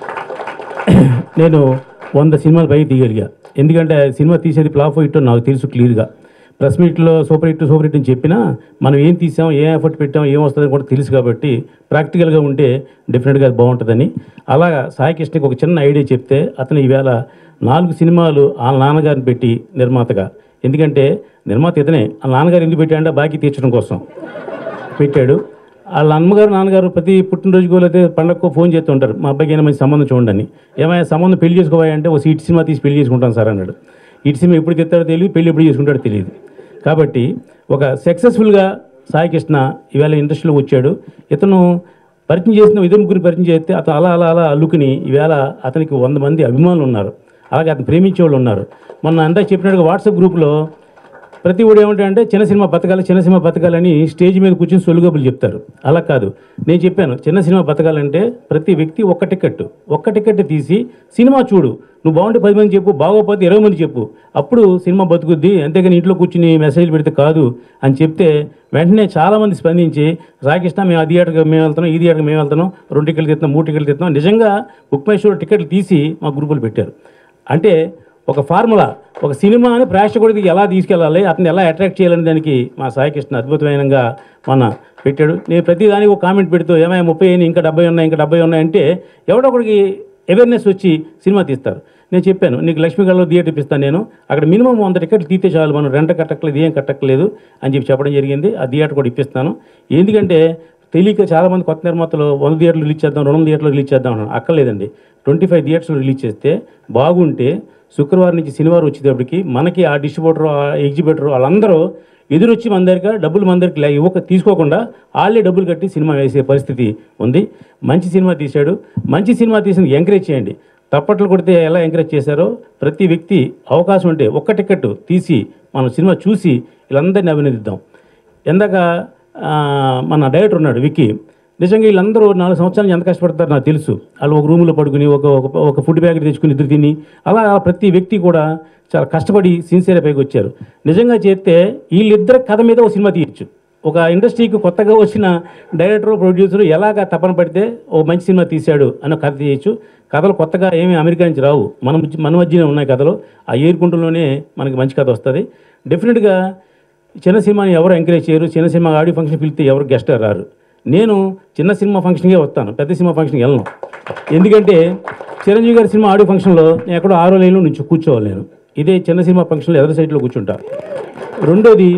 నేను వంద సినిమాలు పైకి తీయగలిగా ఎందుకంటే ఆ సినిమా తీసేది ఫ్లాప్ హిట్ నాకు తెలుసు క్లియర్గా ప్రెస్ మీట్లో సూపర్ హిట్ సూపర్ హిట్ అని చెప్పినా మనం ఏం తీసాం ఏం ఎఫర్ట్ పెట్టాం ఏం వస్తుందని కూడా తెలుసు కాబట్టి ప్రాక్టికల్గా ఉంటే డెఫినెట్గా అది బాగుంటుందని అలాగా సాయికృష్ణకి ఒక చిన్న ఐడియా చెప్తే అతను ఈవేళ నాలుగు సినిమాలు వాళ్ళ నాన్నగారిని పెట్టి నిర్మాతగా ఎందుకంటే నిర్మాత ఇతనే వాళ్ళ నాన్నగారు ఎందుకు పెట్టాడంటే బాకీ తీర్చడం కోసం పెట్టాడు వాళ్ళ అమ్మగారు నాన్నగారు ప్రతి పుట్టినరోజుకో లేకపోతే పండగకో ఫోన్ చేస్తూ ఉంటారు మా అబ్బాయికి ఏమైనా మంచి సంబంధం చూడండి అని ఏమైనా సంబంధం పెళ్లి చేసుకోవాలి అంటే ఒక ఇటు సినిమా తీసి పెళ్లి చేసుకుంటాను సార్ అన్నాడు ఇటు సినిమా ఎప్పుడు తెస్తాడో తెలియదు పెళ్లి ఎప్పుడు చేసుకుంటాడో తెలియదు కాబట్టి ఒక సక్సెస్ఫుల్గా సాయికృష్ణ ఇవాళ ఇండస్ట్రీలో వచ్చాడు ఇతను పరిచయం చేసిన ఇద్దరు ముగ్గురు పరిచయం చేస్తే అతను అలా అలా అలా అల్లుకుని ఈవేళ అతనికి వంద మంది అభిమానులు ఉన్నారు అలాగే అతను ప్రేమించే వాళ్ళు ఉన్నారు మొన్న అంతా చెప్పినట్టుగా వాట్సాప్ గ్రూప్లో ప్రతి ఒడు ఏమంటే చిన్న సినిమా బతకాలి చిన్న సినిమా బతకాలని స్టేజ్ మీద కూర్చొని సొలుగబులు చెప్తారు అలా కాదు నేను చెప్పాను చిన్న సినిమా బతకాలంటే ప్రతి వ్యక్తి ఒక్క టికెట్ ఒక్క టికెట్ తీసి సినిమా చూడు నువ్వు బాగుంటే పది మంది చెప్పు బాగోపోతే ఇరవై మంది చెప్పు అప్పుడు సినిమా బతుకుద్ది అంతేగాని ఇంట్లో కూర్చుని మెసేజ్ పెడితే కాదు అని చెప్తే వెంటనే చాలామంది స్పందించి రాకృష్ణ మేము ఆ థియేటర్కి మేము వెళ్తున్నాం ఈ థియేటర్కి మేము వెళ్తున్నాం రెండు టికెట్లు తీస్తున్నాం మూడు టికెట్లు తీస్తున్నాం నిజంగా బుక్ మై షో టికెట్లు తీసి మా గ్రూపులు పెట్టారు అంటే ఒక ఫార్ములా ఒక సినిమాని ప్రేక్షకుడికి ఎలా తీసుకెళ్ళాలి అతన్ని ఎలా అట్రాక్ట్ చేయాలని దానికి మా సాయికృష్ణ అద్భుతమైనగా మన పెట్టాడు నేను ప్రతి దానికి ఒక కామెంట్ పెడుతూ ఏమైనా ముప్పై అయినాయి ఇంకా డెబ్బై ఉన్నాయి ఇంకా డెబ్బై ఉన్నాయి అంటే ఎవడో ఒకడికి అవేర్నెస్ వచ్చి సినిమా తీస్తారు నేను చెప్పాను నీకు లక్ష్మీగఢ్లో థియేటర్ ఇప్పిస్తాను నేను అక్కడ మినిమం వంద టికెట్లు తీస్తే చాలు మనం రెంట కట్టట్లేదు ఏం కట్టట్లేదు అని చెప్పి చెప్పడం జరిగింది ఆ థియేటర్ కూడా ఇప్పిస్తాను ఎందుకంటే తెలియక చాలామంది కొత్త నిర్మాతలు వంద థియేటర్లు రిలీజ్ చేద్దాం రెండు వందల థియేటర్లు రిలీజ్ చేద్దాం అన్నారు అక్కర్లేదండి ట్వంటీ ఫైవ్ థియేటర్స్ రిలీజ్ చేస్తే బాగుంటే శుక్రవారం నుంచి శనివారం వచ్చేటప్పటికి మనకి ఆ డిస్ట్రిబ్యూటర్ ఆ ఎగ్జిబిటర్ వాళ్ళందరూ ఎదురొచ్చి మన దగ్గర డబ్బులు మన దగ్గరికి లే- ఇవ్వక తీసుకోకుండా వాళ్ళే డబ్బులు కట్టి సినిమా వేసే పరిస్థితి ఉంది మంచి సినిమా తీశాడు మంచి సినిమా తీసిన ఎంకరేజ్ చేయండి తప్పట్లు కొడితే ఎలా ఎంకరేజ్ చేశారో ప్రతి వ్యక్తి అవకాశం ఉంటే ఒక్క టికెట్ తీసి మనం సినిమా చూసి వీళ్ళందరినీ అభినందిద్దాం ఎందాక ఆ, మన డైరెక్టర్ ఉన్నాడు విక్కీ నిజంగా వీళ్ళందరూ నాలుగు సంవత్సరాల నుంచి ఎంత కష్టపడతారు నాకు తెలుసు వాళ్ళు ఒక రూమ్లో పడుకుని ఒక ఒక ఒక ఫుడ్ ప్యాకెట్ తెచ్చుకుని ఇద్దరు తిని అలా ప్రతి వ్యక్తి కూడా చాలా కష్టపడి సిన్సియర్ పైకి వచ్చారు నిజంగా చేస్తే వీళ్ళిద్దరు కథ మీద ఒక సినిమా తీయచ్చు ఒక ఇండస్ట్రీకి కొత్తగా వచ్చిన డైరెక్టర్ ప్రొడ్యూసర్ ఎలాగ తపన పడితే ఓ మంచి సినిమా తీశాడు అని ఒక కథ తీయచ్చు కథలు కొత్తగా ఏమీ అమెరికా నుంచి రావు మన మధ్య- మన మధ్యనే ఉన్నాయి కథలు ఆ ఏరుకుంటలోనే మనకి మంచి కథ వస్తుంది డెఫినెట్గా చిన్న సినిమాని ఎవరు ఎంకరేజ్ చేయరు చిన్న సినిమా ఆడియో ఫంక్షన్ పిలిస్తే ఎవరు గెస్ట్ రారు నేను చిన్న సినిమా ఫంక్షన్కే వస్తాను పెద్ద సినిమా ఫంక్షన్కి వెళ్ళను ఎందుకంటే చిరంజీవి గారి సినిమా ఆడియో ఫంక్షన్లో నేను ఎక్కడో ఆరో లైన్లో నుంచి కూర్చోవాలి నేను ఇదే చిన్న సినిమా ఫంక్షన్లో ఎదరు సైడ్లో కూర్చుంటా రెండోది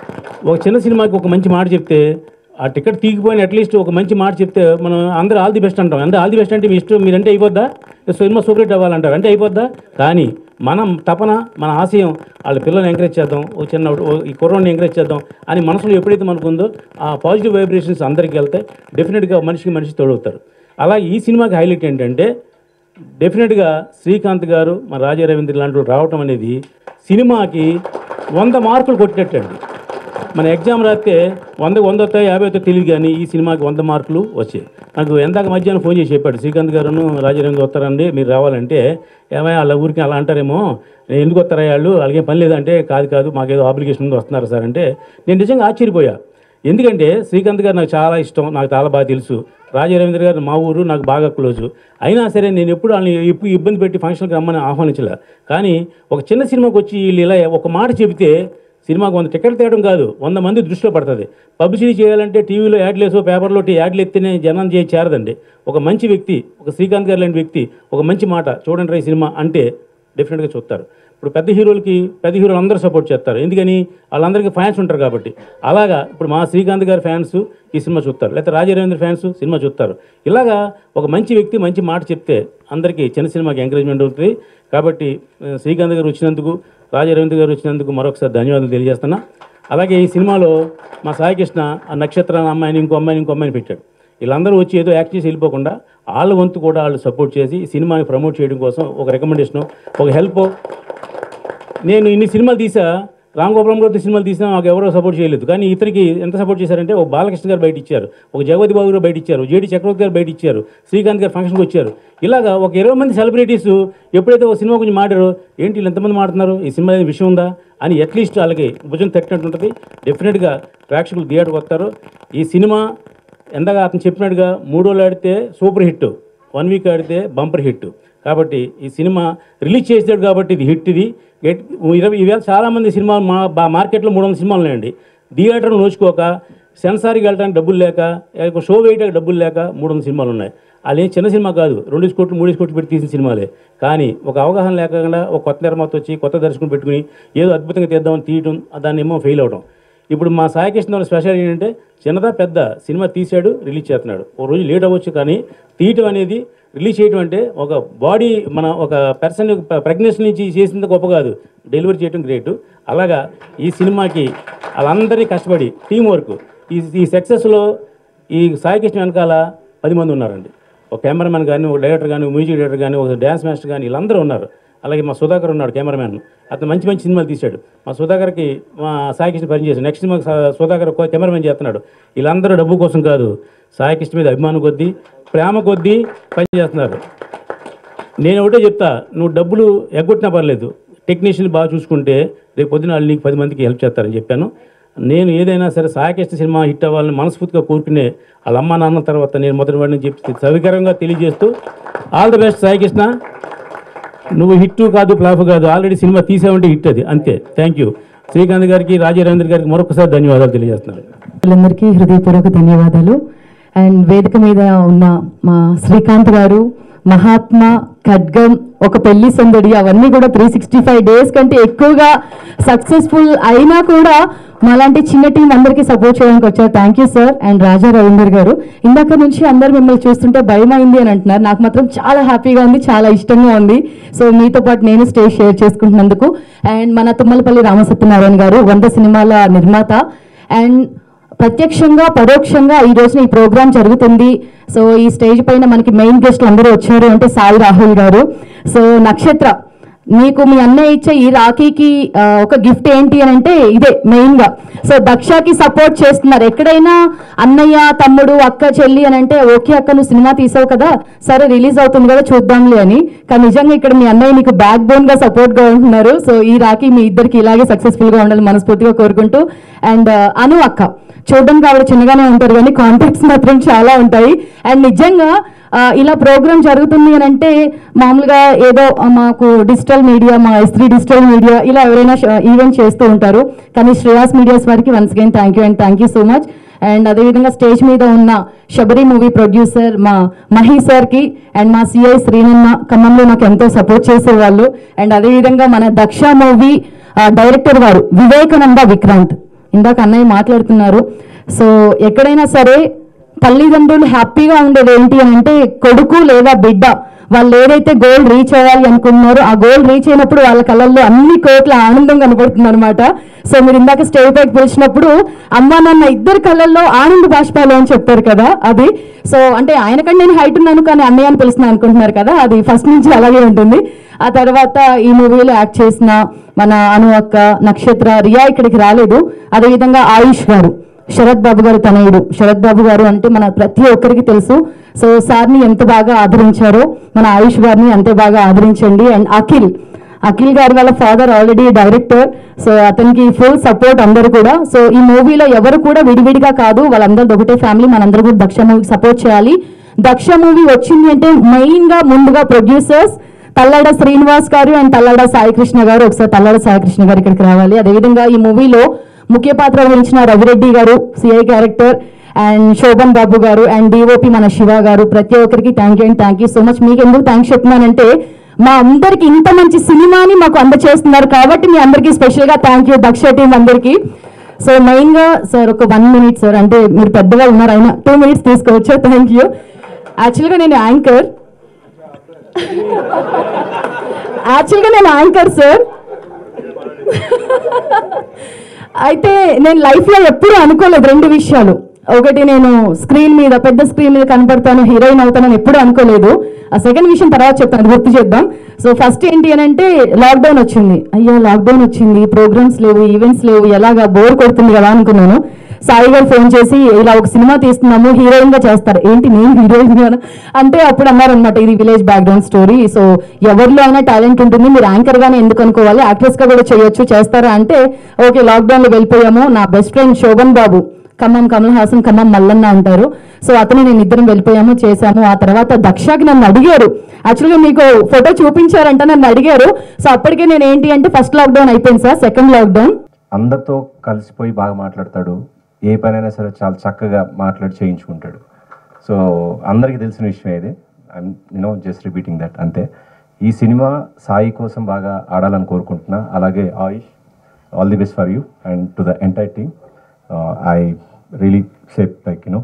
ఒక చిన్న సినిమాకి ఒక మంచి మాట చెప్తే ఆ టికెట్ తీగిపోయిన అట్లీస్ట్ ఒక మంచి మాట చెప్తే మనం అందరూ ఆల్ ది బెస్ట్ అంటాం అందరూ ఆల్ ది బెస్ట్ అంటే మీ ఇష్టం మీరంటే అయిపోద్దా సినిమా సూపర్ హిట్ అవ్వాలంటారు అంటే అయిపోద్దా కానీ మనం తపన మన ఆశయం వాళ్ళ పిల్లల్ని ఎంకరేజ్ చేద్దాం ఓ చిన్న ఓ ఈ కుర్రోని ఎంకరేజ్ చేద్దాం అని మనసులో ఎప్పుడైతే మనకు ఉందో ఆ పాజిటివ్ వైబ్రేషన్స్ అందరికీ వెళ్తాయి డెఫినెట్గా మనిషికి మనిషి తోడవుతారు అలా ఈ సినిమాకి హైలైట్ ఏంటంటే డెఫినెట్గా శ్రీకాంత్ గారు మన రాజా రవీంద్ర లాంటి వాళ్ళు రావటం అనేది సినిమాకి వంద మార్కులు కొట్టినట్టండి మన ఎగ్జామ్ రాస్తే వంద వంద వస్తాయి యాభై వస్తాయి తెలియదు కానీ ఈ సినిమాకి వంద మార్కులు వచ్చాయి నాకు ఎందాక మధ్యాహ్నం ఫోన్ చేసి చెప్పాడు శ్రీకాంత్ గారును రాజారేంద్ర వస్తారండి మీరు రావాలంటే ఏమైనా వాళ్ళ ఊరికి అలా అంటారేమో "నేను ఎందుకు వస్తారా వాళ్ళు వాళ్ళకేం పని లేదంటే కాదు కాదు మాకేదో ఆబ్లిగేషన్ ఉంది వస్తున్నారు సార్ అంటే నేను నిజంగా ఆశ్చర్యపోయా ఎందుకంటే శ్రీకాంత్ గారు నాకు చాలా ఇష్టం నాకు చాలా బాగా తెలుసు రాజా రవీంద్ర గారు మా ఊరు నాకు బాగా క్లోజు అయినా సరే నేను ఎప్పుడు వాళ్ళని ఎప్పుడు ఇబ్బంది పెట్టి ఫంక్షన్కి రమ్మని ఆహ్వానించలే కానీ ఒక చిన్న సినిమాకి వచ్చి వీళ్ళు ఇలా ఒక మాట చెబితే సినిమాకి వంద టికెట్లు తేయడం కాదు వంద మంది దృష్టిలో పడుతుంది పబ్లిసిటీ చేయాలంటే టీవీలో యాడ్లు వేసో పేపర్లో టీ యాడ్లు ఎత్తేనే జనం చేయ చేరదండి ఒక మంచి వ్యక్తి ఒక శ్రీకాంత్ గారు లాంటి వ్యక్తి ఒక మంచి మాట చూడండి రా ఈ సినిమా అంటే డెఫినెట్గా చూస్తారు ఇప్పుడు పెద్ద హీరోలకి పెద్ద హీరోలు అందరూ సపోర్ట్ చేస్తారు ఎందుకని వాళ్ళందరికీ ఫ్యాన్స్ ఉంటారు కాబట్టి అలాగా ఇప్పుడు మా శ్రీకాంత్ గారి ఫ్యాన్స్ ఈ సినిమా చూస్తారు లేకపోతే రాజారేంద్ర ఫ్యాన్స్ సినిమా చూస్తారు ఇలాగా ఒక మంచి వ్యక్తి మంచి మాట చెప్తే అందరికీ చిన్న సినిమాకి ఎంకరేజ్మెంట్ అవుతుంది కాబట్టి ఆ, శ్రీకాంత్ గారు వచ్చినందుకు రాజారవీంద్ర గారు వచ్చినందుకు మరొకసారి ధన్యవాదాలు తెలియజేస్తున్నా అలాగే ఈ సినిమాలో మా సాయికృష్ణ ఆ నక్షత్ర అమ్మాయిని ఇంకో అమ్మాయిని ఇంకో అమ్మాయిని పెట్టాడు వీళ్ళందరూ వచ్చి ఏదో యాక్ట్ చేసి వెళ్ళిపోకుండా వాళ్ళ వంతు కూడా వాళ్ళు సపోర్ట్ చేసి ఈ సినిమాని ప్రమోట్ చేయడం కోసం ఒక రికమెండేషన్ ఒక హెల్ప్ నేను ఇన్ని సినిమాలు తీసా రామ్ గోపాలం గారితో సినిమాలు తీసినా నాకు ఎవరో సపోర్ట్ చేయలేదు కానీ ఇతనికి ఎంత సపోర్ట్ చేశారంటే ఒక బాలకృష్ణ గారు బయట ఇచ్చారు ఒక జగవతి బాబు గారు బయట ఇచ్చారు జేడి చక్రవర్తి గారు బయట ఇచ్చారు శ్రీకాంత్ గారు ఫంక్షన్కి వచ్చారు ఇలాగా ఒక ఇరవై మంది సెలబ్రిటీస్ ఎప్పుడైతే ఒక సినిమా గురించి మాట్లాడో ఏంటి వీళ్ళు ఎంతమంది మాట్లాడుతున్నారు ఈ సినిమా ఏదైనా విషయం ఉందా అని అట్లీస్ట్ వాళ్ళకి భుజం తట్టినట్టు ఉంటుంది డెఫినెట్గా ప్రేక్షకులు థియేటర్కి వస్తారు ఈ సినిమా ఎంతగా అతను చెప్పినట్టుగా మూడు రోజులు ఆడితే సూపర్ హిట్ వన్ వీక్ ఆడితే బంపర్ హిట్ కాబట్టి ఈ సినిమా రిలీజ్ చేసాడు కాబట్టి ఇది హిట్ ఇది గెట్ ఇరవై ఈవేళ చాలామంది సినిమా మా బా- మార్కెట్లో మూడు వందల సినిమాలు ఉన్నాయండి థియేటర్లు నోచుకోక సెన్సార్కి వెళ్ళడానికి డబ్బులు లేక లేక షో వేయడానికి డబ్బులు లేక మూడు వందల సినిమాలు ఉన్నాయి అది చిన్న సినిమా కాదు రెండు కోట్లు మూడు కోట్లు పెట్టి తీసిన సినిమాలే కానీ ఒక అవగాహన లేకుండా ఒక కొత్త నిర్మాత వచ్చి కొత్త దర్శకుని పెట్టుకుని ఏదో అద్భుతంగా తీద్దామని తీయటం దాన్ని ఏమో ఫెయిల్ అవడం ఇప్పుడు మా సాయికృష్ణ వాళ్ళ స్పెషల్ ఏంటంటే చిన్నదా పెద్ద సినిమా తీశాడు రిలీజ్ చేస్తున్నాడు ఓ రోజు లేట్ అవ్వచ్చు కానీ తీయటం అనేది రిలీజ్ చేయడం అంటే ఒక బాడీ మన ఒక పర్సన్ ప్రెగ్నెన్సీ నుంచి చేసింది గొప్ప కాదు డెలివరీ చేయడం గ్రేట్ అలాగా ఈ సినిమాకి వాళ్ళందరినీ కష్టపడి టీం వర్క్ ఈ ఈ సక్సెస్లో ఈ సాయికృష్ణ వెనకాల పది మంది ఉన్నారండి ఒక కెమెరామెన్ కానీ ఒక డైరెక్టర్ కానీ ఒక మ్యూజిక్ డైరెక్టర్ కానీ ఒక డ్యాన్స్ మాస్టర్ కానీ వీళ్ళందరూ ఉన్నారు అలాగే మా సుధాకర్ ఉన్నాడు కెమెరామెన్ అతను మంచి మంచి సినిమాలు తీశాడు మా సుధాకర్కి మా సాయికృష్ణ పని చేశాడు నెక్స్ట్ సినిమాకి సా- సుధాకర్ కో- కెమెరామెన్ చేస్తున్నాడు వీళ్ళందరూ డబ్బు కోసం కాదు సాయికృష్ణ మీద అభిమానం కొద్దీ ప్రేమ కొద్దీ పని చేస్తున్నారు నేను ఒకటే చెప్తా నువ్వు డబ్బులు ఎగ్గొట్టినా పర్లేదు టెక్నీషియన్ బాగా చూసుకుంటే రేపు పొద్దున వాళ్ళు నీకు పది మందికి హెల్ప్ చేస్తారని చెప్పాను నేను ఏదైనా సరే సాయకృష్ణ సినిమా హిట్ అవ్వాలని మనస్ఫూర్తిగా కోరుకునే వాళ్ళ అమ్మ నాన్న తర్వాత నేను మొదటి వాడిని చెప్పి సవికరంగా తెలియజేస్తూ ఆల్ ది బెస్ట్ సాయికృష్ణ నువ్వు హిట్ కాదు ఫ్లాప్ కాదు ఆల్రెడీ సినిమా తీసావంటే హిట్ అది అంతే థ్యాంక్ యూ శ్రీకాంత్ గారికి రాజారేంద్ర గారికి మరొకసారి ధన్యవాదాలు తెలియజేస్తున్నాను వాళ్ళందరికీ హృదయపూర్వక ధన్యవాదాలు అండ్ వేదిక మీద ఉన్న మా శ్రీకాంత్ గారు మహాత్మా ఖడ్గం ఒక పెళ్లి సందడి అవన్నీ కూడా త్రీ సిక్స్టీ ఫైవ్ డేస్ కంటే ఎక్కువగా సక్సెస్ఫుల్ అయినా కూడా మాలాంటి చిన్న టీం అందరికీ సపోర్ట్ చేయడానికి వచ్చారు thank you sir and Raja Ravinder garu ఇందాక నుంచి అందరు మిమ్మల్ని చూస్తుంటే భయం అయింది అని అంటున్నారు నాకు మాత్రం చాలా హ్యాపీగా ఉంది చాలా ఇష్టంగా ఉంది సో మీతో పాటు నేను స్టేజ్ షేర్ చేసుకుంటున్నందుకు అండ్ మన తుమ్మలపల్లి రామసత్యనారాయణ గారు వంద సినిమాల నిర్మాత అండ్ ప్రత్యక్షంగా పరోక్షంగా ఈ రోజున ఈ ప్రోగ్రామ్ జరుగుతుంది సో ఈ స్టేజ్ పైన మనకి మెయిన్ గెస్ట్లు అందరూ వచ్చారు అంటే సాయి రాహుల్ గారు సో నక్షత్ర మీకు మీ అన్నయ్య ఇచ్చే ఈ రాఖీకి ఆ, ఒక గిఫ్ట్ ఏంటి అని అంటే ఇదే మెయిన్ గా సో దక్షకి సపోర్ట్ చేస్తున్నారు ఎక్కడైనా అన్నయ్య తమ్ముడు అక్క చెల్లి అని అంటే ఓకే అక్క నువ్వు సినిమా తీసావు కదా సరే రిలీజ్ అవుతుంది కదా చూద్దాంలే అని కానీ నిజంగా ఇక్కడ మీ అన్నయ్య నీకు బ్యాక్ బోన్ గా సపోర్ట్ గా ఉంటున్నారు సో ఈ రాఖీ మీ ఇద్దరికి ఇలాగే సక్సెస్ఫుల్ గా ఉండాలి మనస్ఫూర్తిగా కోరుకుంటూ అండ్ అను అక్క చూడడానికి ఆవిడ చిన్నగానే ఉంటారు కానీ కాంటాక్ట్స్ మాత్రం చాలా ఉంటాయి అండ్ నిజంగా ఆ, ఇలా ప్రోగ్రామ్ జరుగుతుంది అని అంటే మామూలుగా ఏదో ఆ, మాకు డిజిటల్ మీడియా మా ఎస్ త్రీ డిజిటల్ మీడియా ఇలా ఎవరైనా ఈవెంట్ చేస్తూ ఉంటారు కానీ శ్రేయాస్ మీడియాస్ వారికి once again thank you and thank you so much and అదేవిధంగా స్టేజ్ మీద ఉన్న శబరి మూవీ ప్రొడ్యూసర్ మా మహి సార్కి అండ్ మా సిఐ శ్రీనన్న ఖమ్మంలో నాకు ఎంతో సపోర్ట్ చేసేవాళ్ళు అండ్ అదేవిధంగా మన దక్ష మూవీ డైరెక్టర్ వారు వివేకానంద విక్రాంత్ ఇందాక అన్నయ్య మాట్లాడుతున్నారు సో ఎక్కడైనా సరే తల్లిదండ్రులు హ్యాపీగా ఉండేది ఏంటి అని అంటే కొడుకు లేదా బిడ్డ వాళ్ళు ఏదైతే గోల్ రీచ్ అవ్వాలి అనుకున్నారో ఆ గోల్ రీచ్ అయినప్పుడు వాళ్ళ కళ్ళల్లో అన్ని కోట్ల ఆనందం కనబడుతుంది అనమాట సో మీరు ఇందాక స్టేజ్ పైకి పిలిచినప్పుడు అమ్మ నాన్న ఇద్దరు కళ్ళల్లో ఆనంద బాష్పాలు అని చెప్పారు కదా అది సో అంటే ఆయనకంటే నేను హైట్ ఉన్నాను కానీ అన్నయ్య అని పిలుస్తున్నాను అనుకుంటున్నారు కదా అది ఫస్ట్ నుంచి అలాగే ఉంటుంది ఆ తర్వాత ఈ మూవీలో యాక్ట్ చేసిన మన అను అక్క నక్షత్ర రియా ఇక్కడికి రాలేదు అదేవిధంగా ఆయుష్ గారు శరత్ బాబు గారు తనయుడు శరత్ బాబు గారు అంటే మన ప్రతి ఒక్కరికి తెలుసు సో సార్ని ఎంత బాగా ఆదరించారో మన ఆయుష్ గారిని అంతే బాగా ఆదరించండి అండ్ అఖిల్ అఖిల్ గారి వాళ్ళ ఫాదర్ ఆల్రెడీ డైరెక్టర్ సో అతనికి ఫుల్ సపోర్ట్ అందరు కూడా సో ఈ మూవీలో ఎవరు కూడా విడివిడిగా కాదు వాళ్ళందరూ ఒకటే ఫ్యామిలీ మనందరూ కూడా దక్ష మూవీకి సపోర్ట్ చేయాలి దక్ష మూవీ వచ్చింది అంటే మెయిన్ గా ముందుగా ప్రొడ్యూసర్స్ తల్లాడ శ్రీనివాస్ గారు అండ్ తల్లాడ సాయికృష్ణ గారు ఒకసారి తల్లాడ సాయికృష్ణ గారు ఇక్కడికి రావాలి అదేవిధంగా ఈ మూవీలో ముఖ్య పాత్ర వహించిన రవిరెడ్డి గారు సిఐ క్యారెక్టర్ అండ్ శోభన్ బాబు గారు అండ్ డిఓపి మన శివ గారు ప్రతి ఒక్కరికి thank you and thank you so much మీకు ఎందుకు థ్యాంక్స్ చెప్తున్నానంటే మా అందరికి ఇంత మంచి సినిమాని మాకు అందచేస్తున్నారు కాబట్టి మీ అందరికీ స్పెషల్గా థ్యాంక్ యూ దక్ష టీం అందరికీ సో మెయిన్గా సార్ ఒక వన్ మినిట్ సార్ అంటే మీరు పెద్దగా ఉన్నారు అయినా టూ మినిట్స్ తీసుకోవచ్చు థ్యాంక్ యూ యాక్చువల్గా నేను యాంకర్ యాక్చువల్గా నేను యాంకర్ సార్ అయితే నేను లైఫ్లో ఎప్పుడూ అనుకోలేదు రెండు విషయాలు ఒకటి నేను స్క్రీన్ మీద పెద్ద స్క్రీన్ మీద కనపడతాను హీరోయిన్ అవుతానని ఎప్పుడూ అనుకోలేదు ఆ సెకండ్ విషయం తర్వాత చెప్తాను అది గుర్తు చేద్దాం సో ఫస్ట్ ఏంటి అని అంటే లాక్డౌన్ వచ్చింది అయ్యో లాక్డౌన్ వచ్చింది ప్రోగ్రామ్స్ లేవు ఈవెంట్స్ లేవు ఎలాగా బోర్ కొడుతుంది కదా అనుకున్నాను సాయి గారు ఫోన్ చేసి ఇలా ఒక సినిమా తీస్తున్నాము హీరోయిన్ గా చేస్తారు ఏంటి నేను హీరోయిన్ గా అంటే అప్పుడు అన్నారు అనమాట ఇది విలేజ్ బ్యాక్గ్రౌండ్ స్టోరీ సో ఎవరిలో అయినా టాలెంట్ ఉంటుంది మీరు యాంకర్ గానే ఎందుకు అనుకోవాలి యాక్ట్రెస్ గా కూడా చేయొచ్చు చేస్తారా అంటే ఓకే లాక్డౌన్ లో వెళ్ళిపోయాము నా బెస్ట్ ఫ్రెండ్ శోభన్ బాబు ఖమ్మం కమల్ హాసన్ ఖమ్మం మల్లన్న అంటారు సో అతను నేను ఇద్దరం వెళ్ళిపోయాము చేశాము ఆ తర్వాత దక్షకి నన్ను అడిగారు యాక్చువల్గా మీకు ఫోటో చూపించారంట నన్ను అడిగారు సో అప్పటికే నేను ఏంటి అంటే ఫస్ట్ లాక్డౌన్ అయిపోయింది సార్ సెకండ్ లాక్డౌన్ అందరితో కలిసిపోయి బాగా మాట్లాడతాడు ఏ పనైనా సరే చాలా చక్కగా మాట్లాడి చేయించుకుంటాడు సో అందరికీ తెలిసిన విషయం ఇది I'm you know just repeating that అంతే ఈ సినిమా సాయి కోసం బాగా ఆడాలని కోరుకుంటున్నా అలాగే Ayush all the best for you and to the entire team I really say like you know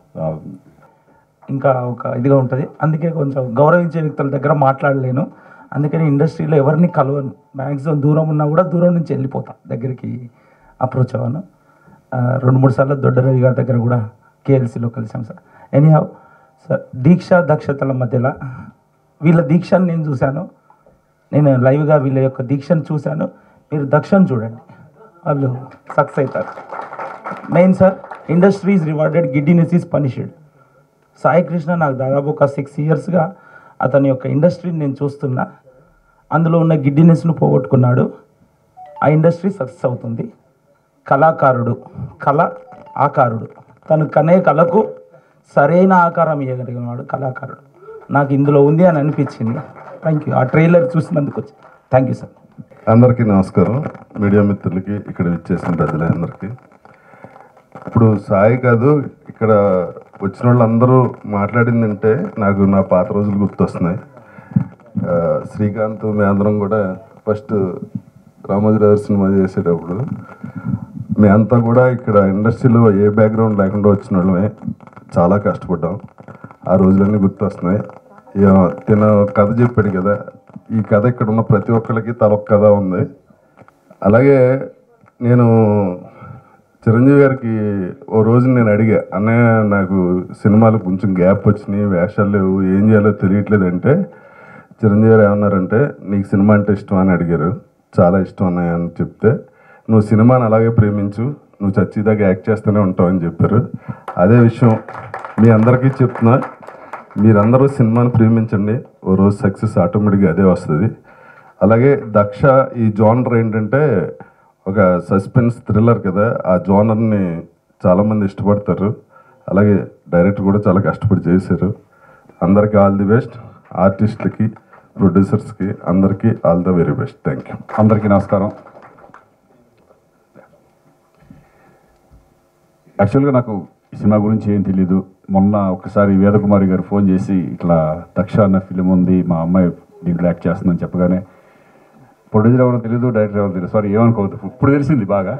ఇంకా ఒక ఇదిగా ఉంటుంది అందుకే కొంచెం గౌరవించే వ్యక్తుల దగ్గర మాట్లాడలేను అందుకని ఇండస్ట్రీలో ఎవరిని కలవను మ్యాక్సిమం దూరం ఉన్నా కూడా దూరం నుంచి వెళ్ళిపోతా దగ్గరికి అప్రోచ్ అవ్వను ఆ, రెండు మూడు సార్లు దొడ్డరవి గారి దగ్గర కూడా కేఎల్సీలో కలిసాం సార్ ఎనీహావ్ సార్ దీక్ష దక్షతల మధ్యలో వీళ్ళ దీక్షను నేను చూశాను నేను లైవ్గా వీళ్ళ యొక్క దీక్షను చూశాను మీరు దక్షను చూడండి వాళ్ళు సక్సెస్ అవుతారు main sir industry is rewarded giddiness is punished Sai Krishna నాకు దాదాపు ఒక సిక్స్ ఇయర్స్గా అతని యొక్క ఇండస్ట్రీని నేను చూస్తున్నా అందులో ఉన్న గిడ్డినెస్ను పోగొట్టుకున్నాడు ఆ ఇండస్ట్రీ సక్సెస్ అవుతుంది కళాకారుడు కళ ఆకారుడు తను కనే కళకు సరైన ఆకారం ఇవ్వగలిగినవాడు కళాకారుడు నాకు ఇందులో ఉంది అని అనిపించింది థ్యాంక్ యూ ఆ ట్రైలర్ చూసినందుకు వచ్చి థ్యాంక్ యూ సార్ అందరికీ నమస్కారం మీడియా మిత్రులకి ఇక్కడ ఇచ్చేసిన పెద్దలందరికీ ఇప్పుడు సాయి కాదు ఇక్కడ వచ్చిన వాళ్ళందరూ మాట్లాడిందంటే నాకు నా పాత రోజులు గుర్తొస్తున్నాయి ఆ, శ్రీకాంత్ మీ అందరం కూడా ఫస్ట్ రామోజీరావు సినిమా చేసేటప్పుడు మీ అంతా కూడా ఇక్కడ ఇండస్ట్రీలో ఏ బ్యాక్గ్రౌండ్ లేకుండా వచ్చిన వాళ్ళమే చాలా కష్టపడ్డాం ఆ రోజులన్నీ గుర్తొస్తున్నాయి ఇక తిన కథ చెప్పాడు కదా ఈ కథ ఇక్కడ ఉన్న ప్రతి ఒక్కరికి తలొక్క కథ ఉంది అలాగే నేను చిరంజీవి గారికి ఓ రోజు నేను అడిగా అన్నయ్య నాకు సినిమాలు కొంచెం గ్యాప్ వచ్చినాయి వేషాలు లేవు ఏం చేయాలో తెలియట్లేదు అంటే చిరంజీవి గారు ఏమన్నారంటే నీకు సినిమా అంటే ఇష్టం అని అడిగారు చాలా ఇష్టం అన్నయ్య అని చెప్తే నువ్వు సినిమాని అలాగే ప్రేమించు నువ్వు చచ్చిదాకా యాక్ట్ చేస్తూనే ఉంటావు అని చెప్పారు అదే విషయం మీ అందరికీ చెప్తున్నా మీరందరూ సినిమాని ప్రేమించండి ఓ రోజు సక్సెస్ ఆటోమేటిక్గా అదే వస్తుంది అలాగే దక్ష ఈ జోనర్ ఏంటంటే ఒక సస్పెన్స్ థ్రిల్లర్ కదా ఆ జోనర్ని చాలామంది ఇష్టపడతారు అలాగే డైరెక్టర్ కూడా చాలా కష్టపడి చేశారు అందరికీ ఆల్ ది బెస్ట్ ఆర్టిస్టులకి ప్రొడ్యూసర్స్కి అందరికీ all the very best thank you అందరికీ నమస్కారం యాక్చువల్గా నాకు ఈ సినిమా గురించి ఏం తెలియదు మొన్న ఒకసారి వేదకుమారి గారు ఫోన్ చేసి ఇట్లా దక్ష అన్న ఫిలిం ఉంది మా అమ్మాయి దీంట్లో యాక్ట్ చేస్తుందని చెప్పగానే ప్రొడ్యూసర్ ఎవరో తెలియదు డైరెక్టర్ ఎవరో తెలియదు సారీ ఏమనుకోవద్దు ఇప్పుడు తెలిసింది బాగా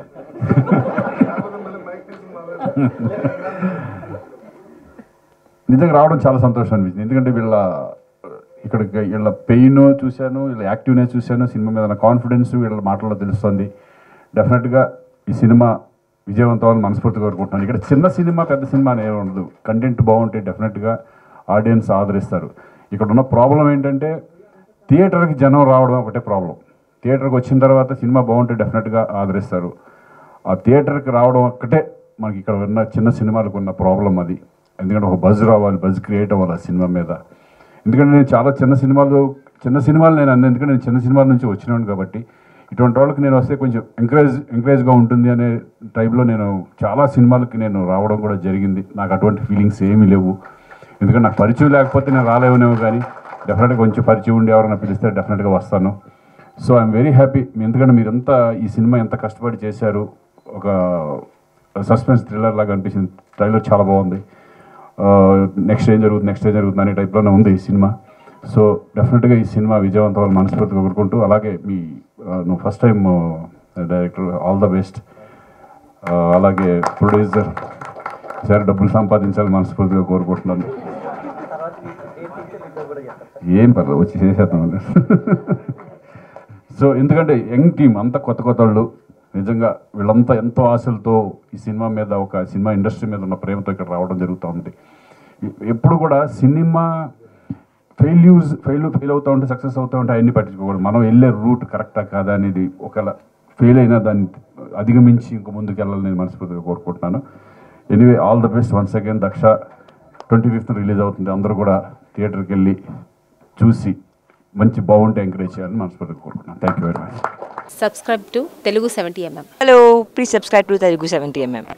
నిజంగా రావడం చాలా సంతోషం అనిపించింది ఎందుకంటే వీళ్ళ ఇక్కడ వీళ్ళ పెయిన్ చూశాను వీళ్ళ యాక్టివ్నెస్ చూశాను సినిమా మీద ఉన్న కాన్ఫిడెన్స్ వీళ్ళ మాటల్లో తెలుస్తుంది డెఫినెట్గా ఈ సినిమా విజయవంతం అవ్వాలని మనస్ఫూర్తిగా కోరుకుంటున్నాను ఇక్కడ చిన్న సినిమా పెద్ద సినిమా అనేది ఉండదు కంటెంట్ బాగుంటే డెఫినెట్గా ఆడియన్స్ ఆదరిస్తారు ఇక్కడ ఉన్న ప్రాబ్లం ఏంటంటే థియేటర్కి జనం రావడం ఒకటే ప్రాబ్లం థియేటర్కి వచ్చిన తర్వాత సినిమా బాగుంటే డెఫినెట్గా ఆదరిస్తారు ఆ థియేటర్కి రావడం ఒక్కటే మనకి ఇక్కడ ఉన్న చిన్న సినిమాలకు ఉన్న ప్రాబ్లం అది ఎందుకంటే ఒక బజ్ రావాలి బజ్ క్రియేట్ అవ్వాలి ఆ సినిమా మీద ఎందుకంటే నేను చాలా చిన్న సినిమాలు చిన్న సినిమాలు నేను అన్న ఎందుకంటే నేను చిన్న సినిమాల నుంచి వచ్చినాను కాబట్టి ఇటువంటి వాళ్ళకి నేను వస్తే కొంచెం ఎంకరేజ్ ఎంకరేజ్గా ఉంటుంది అనే టైంలో నేను చాలా సినిమాలకి నేను రావడం కూడా జరిగింది నాకు అటువంటి ఫీలింగ్స్ ఏమీ లేవు ఎందుకంటే నాకు పరిచయం లేకపోతే నేను రాలేవనేమో కానీ డెఫినెట్గా కొంచెం పరిచయం ఉండి ఎవరైనా పిలిస్తే డెఫినెట్గా వస్తాను సో ఐఎమ్ వెరీ హ్యాపీ ఎందుకంటే మీరంతా ఈ సినిమా ఎంత కష్టపడి చేశారు ఒక సస్పెన్స్ థ్రిల్లర్ లాగా అనిపించింది ట్రైలర్ చాలా బాగుంది నెక్స్ట్ ఏం జరుగుతుంది నెక్స్ట్ ఏం జరుగుతుంది అనే టైప్లోనే ఉంది ఈ సినిమా సో డెఫినెట్గా ఈ సినిమా విజయవంతం అవ్వాలని మనస్ఫూర్తిగా కోరుకుంటూ అలాగే మీ ఆ, నువ్వు first time director all the best అలాగే ప్రొడ్యూసర్ సరే డబ్బులు సంపాదించాలని మనస్ఫూర్తిగా కోరుకుంటున్నాను ఏం పర్లేదు వచ్చి చేసేద్దాం సో ఎందుకంటే యంగ్ టీం అంతా కొత్త కొత్త వాళ్ళు నిజంగా వీళ్ళంతా ఎంతో ఆశలతో ఈ సినిమా మీద ఒక సినిమా ఇండస్ట్రీ మీద ఉన్న ప్రేమతో ఇక్కడ రావడం జరుగుతూ ఉంది ఎ- ఎప్పుడు కూడా సినిమా ఫెయిల్యూస్ ఫెయిల్ ఫెయిల్ అవుతూ ఉంటే సక్సెస్ అవుతూ ఉంటే అవన్నీ పట్టించుకోకూడదు మనం వెళ్ళే రూట్ కరెక్టా కాదా అనేది ఒకవేళ ఫెయిల్ అయినా దాన్ని అధిగమించి ఇంక ముందుకు వెళ్ళాలని నేను మనస్ఫూర్తిగా కోరుకుంటున్నాను anyway all the best once again Daksha twenty fifth release అవుతుంది అందరూ కూడా థియేటర్కి వెళ్ళి చూసి మంచి బాగుంటే ఎంకరేజ్ చేయాలని మనస్ఫూర్తిగా కోరుకుంటున్నాను thank you very much subscribe to Telugu 70mm. Hello, please subscribe to Telugu 70mm.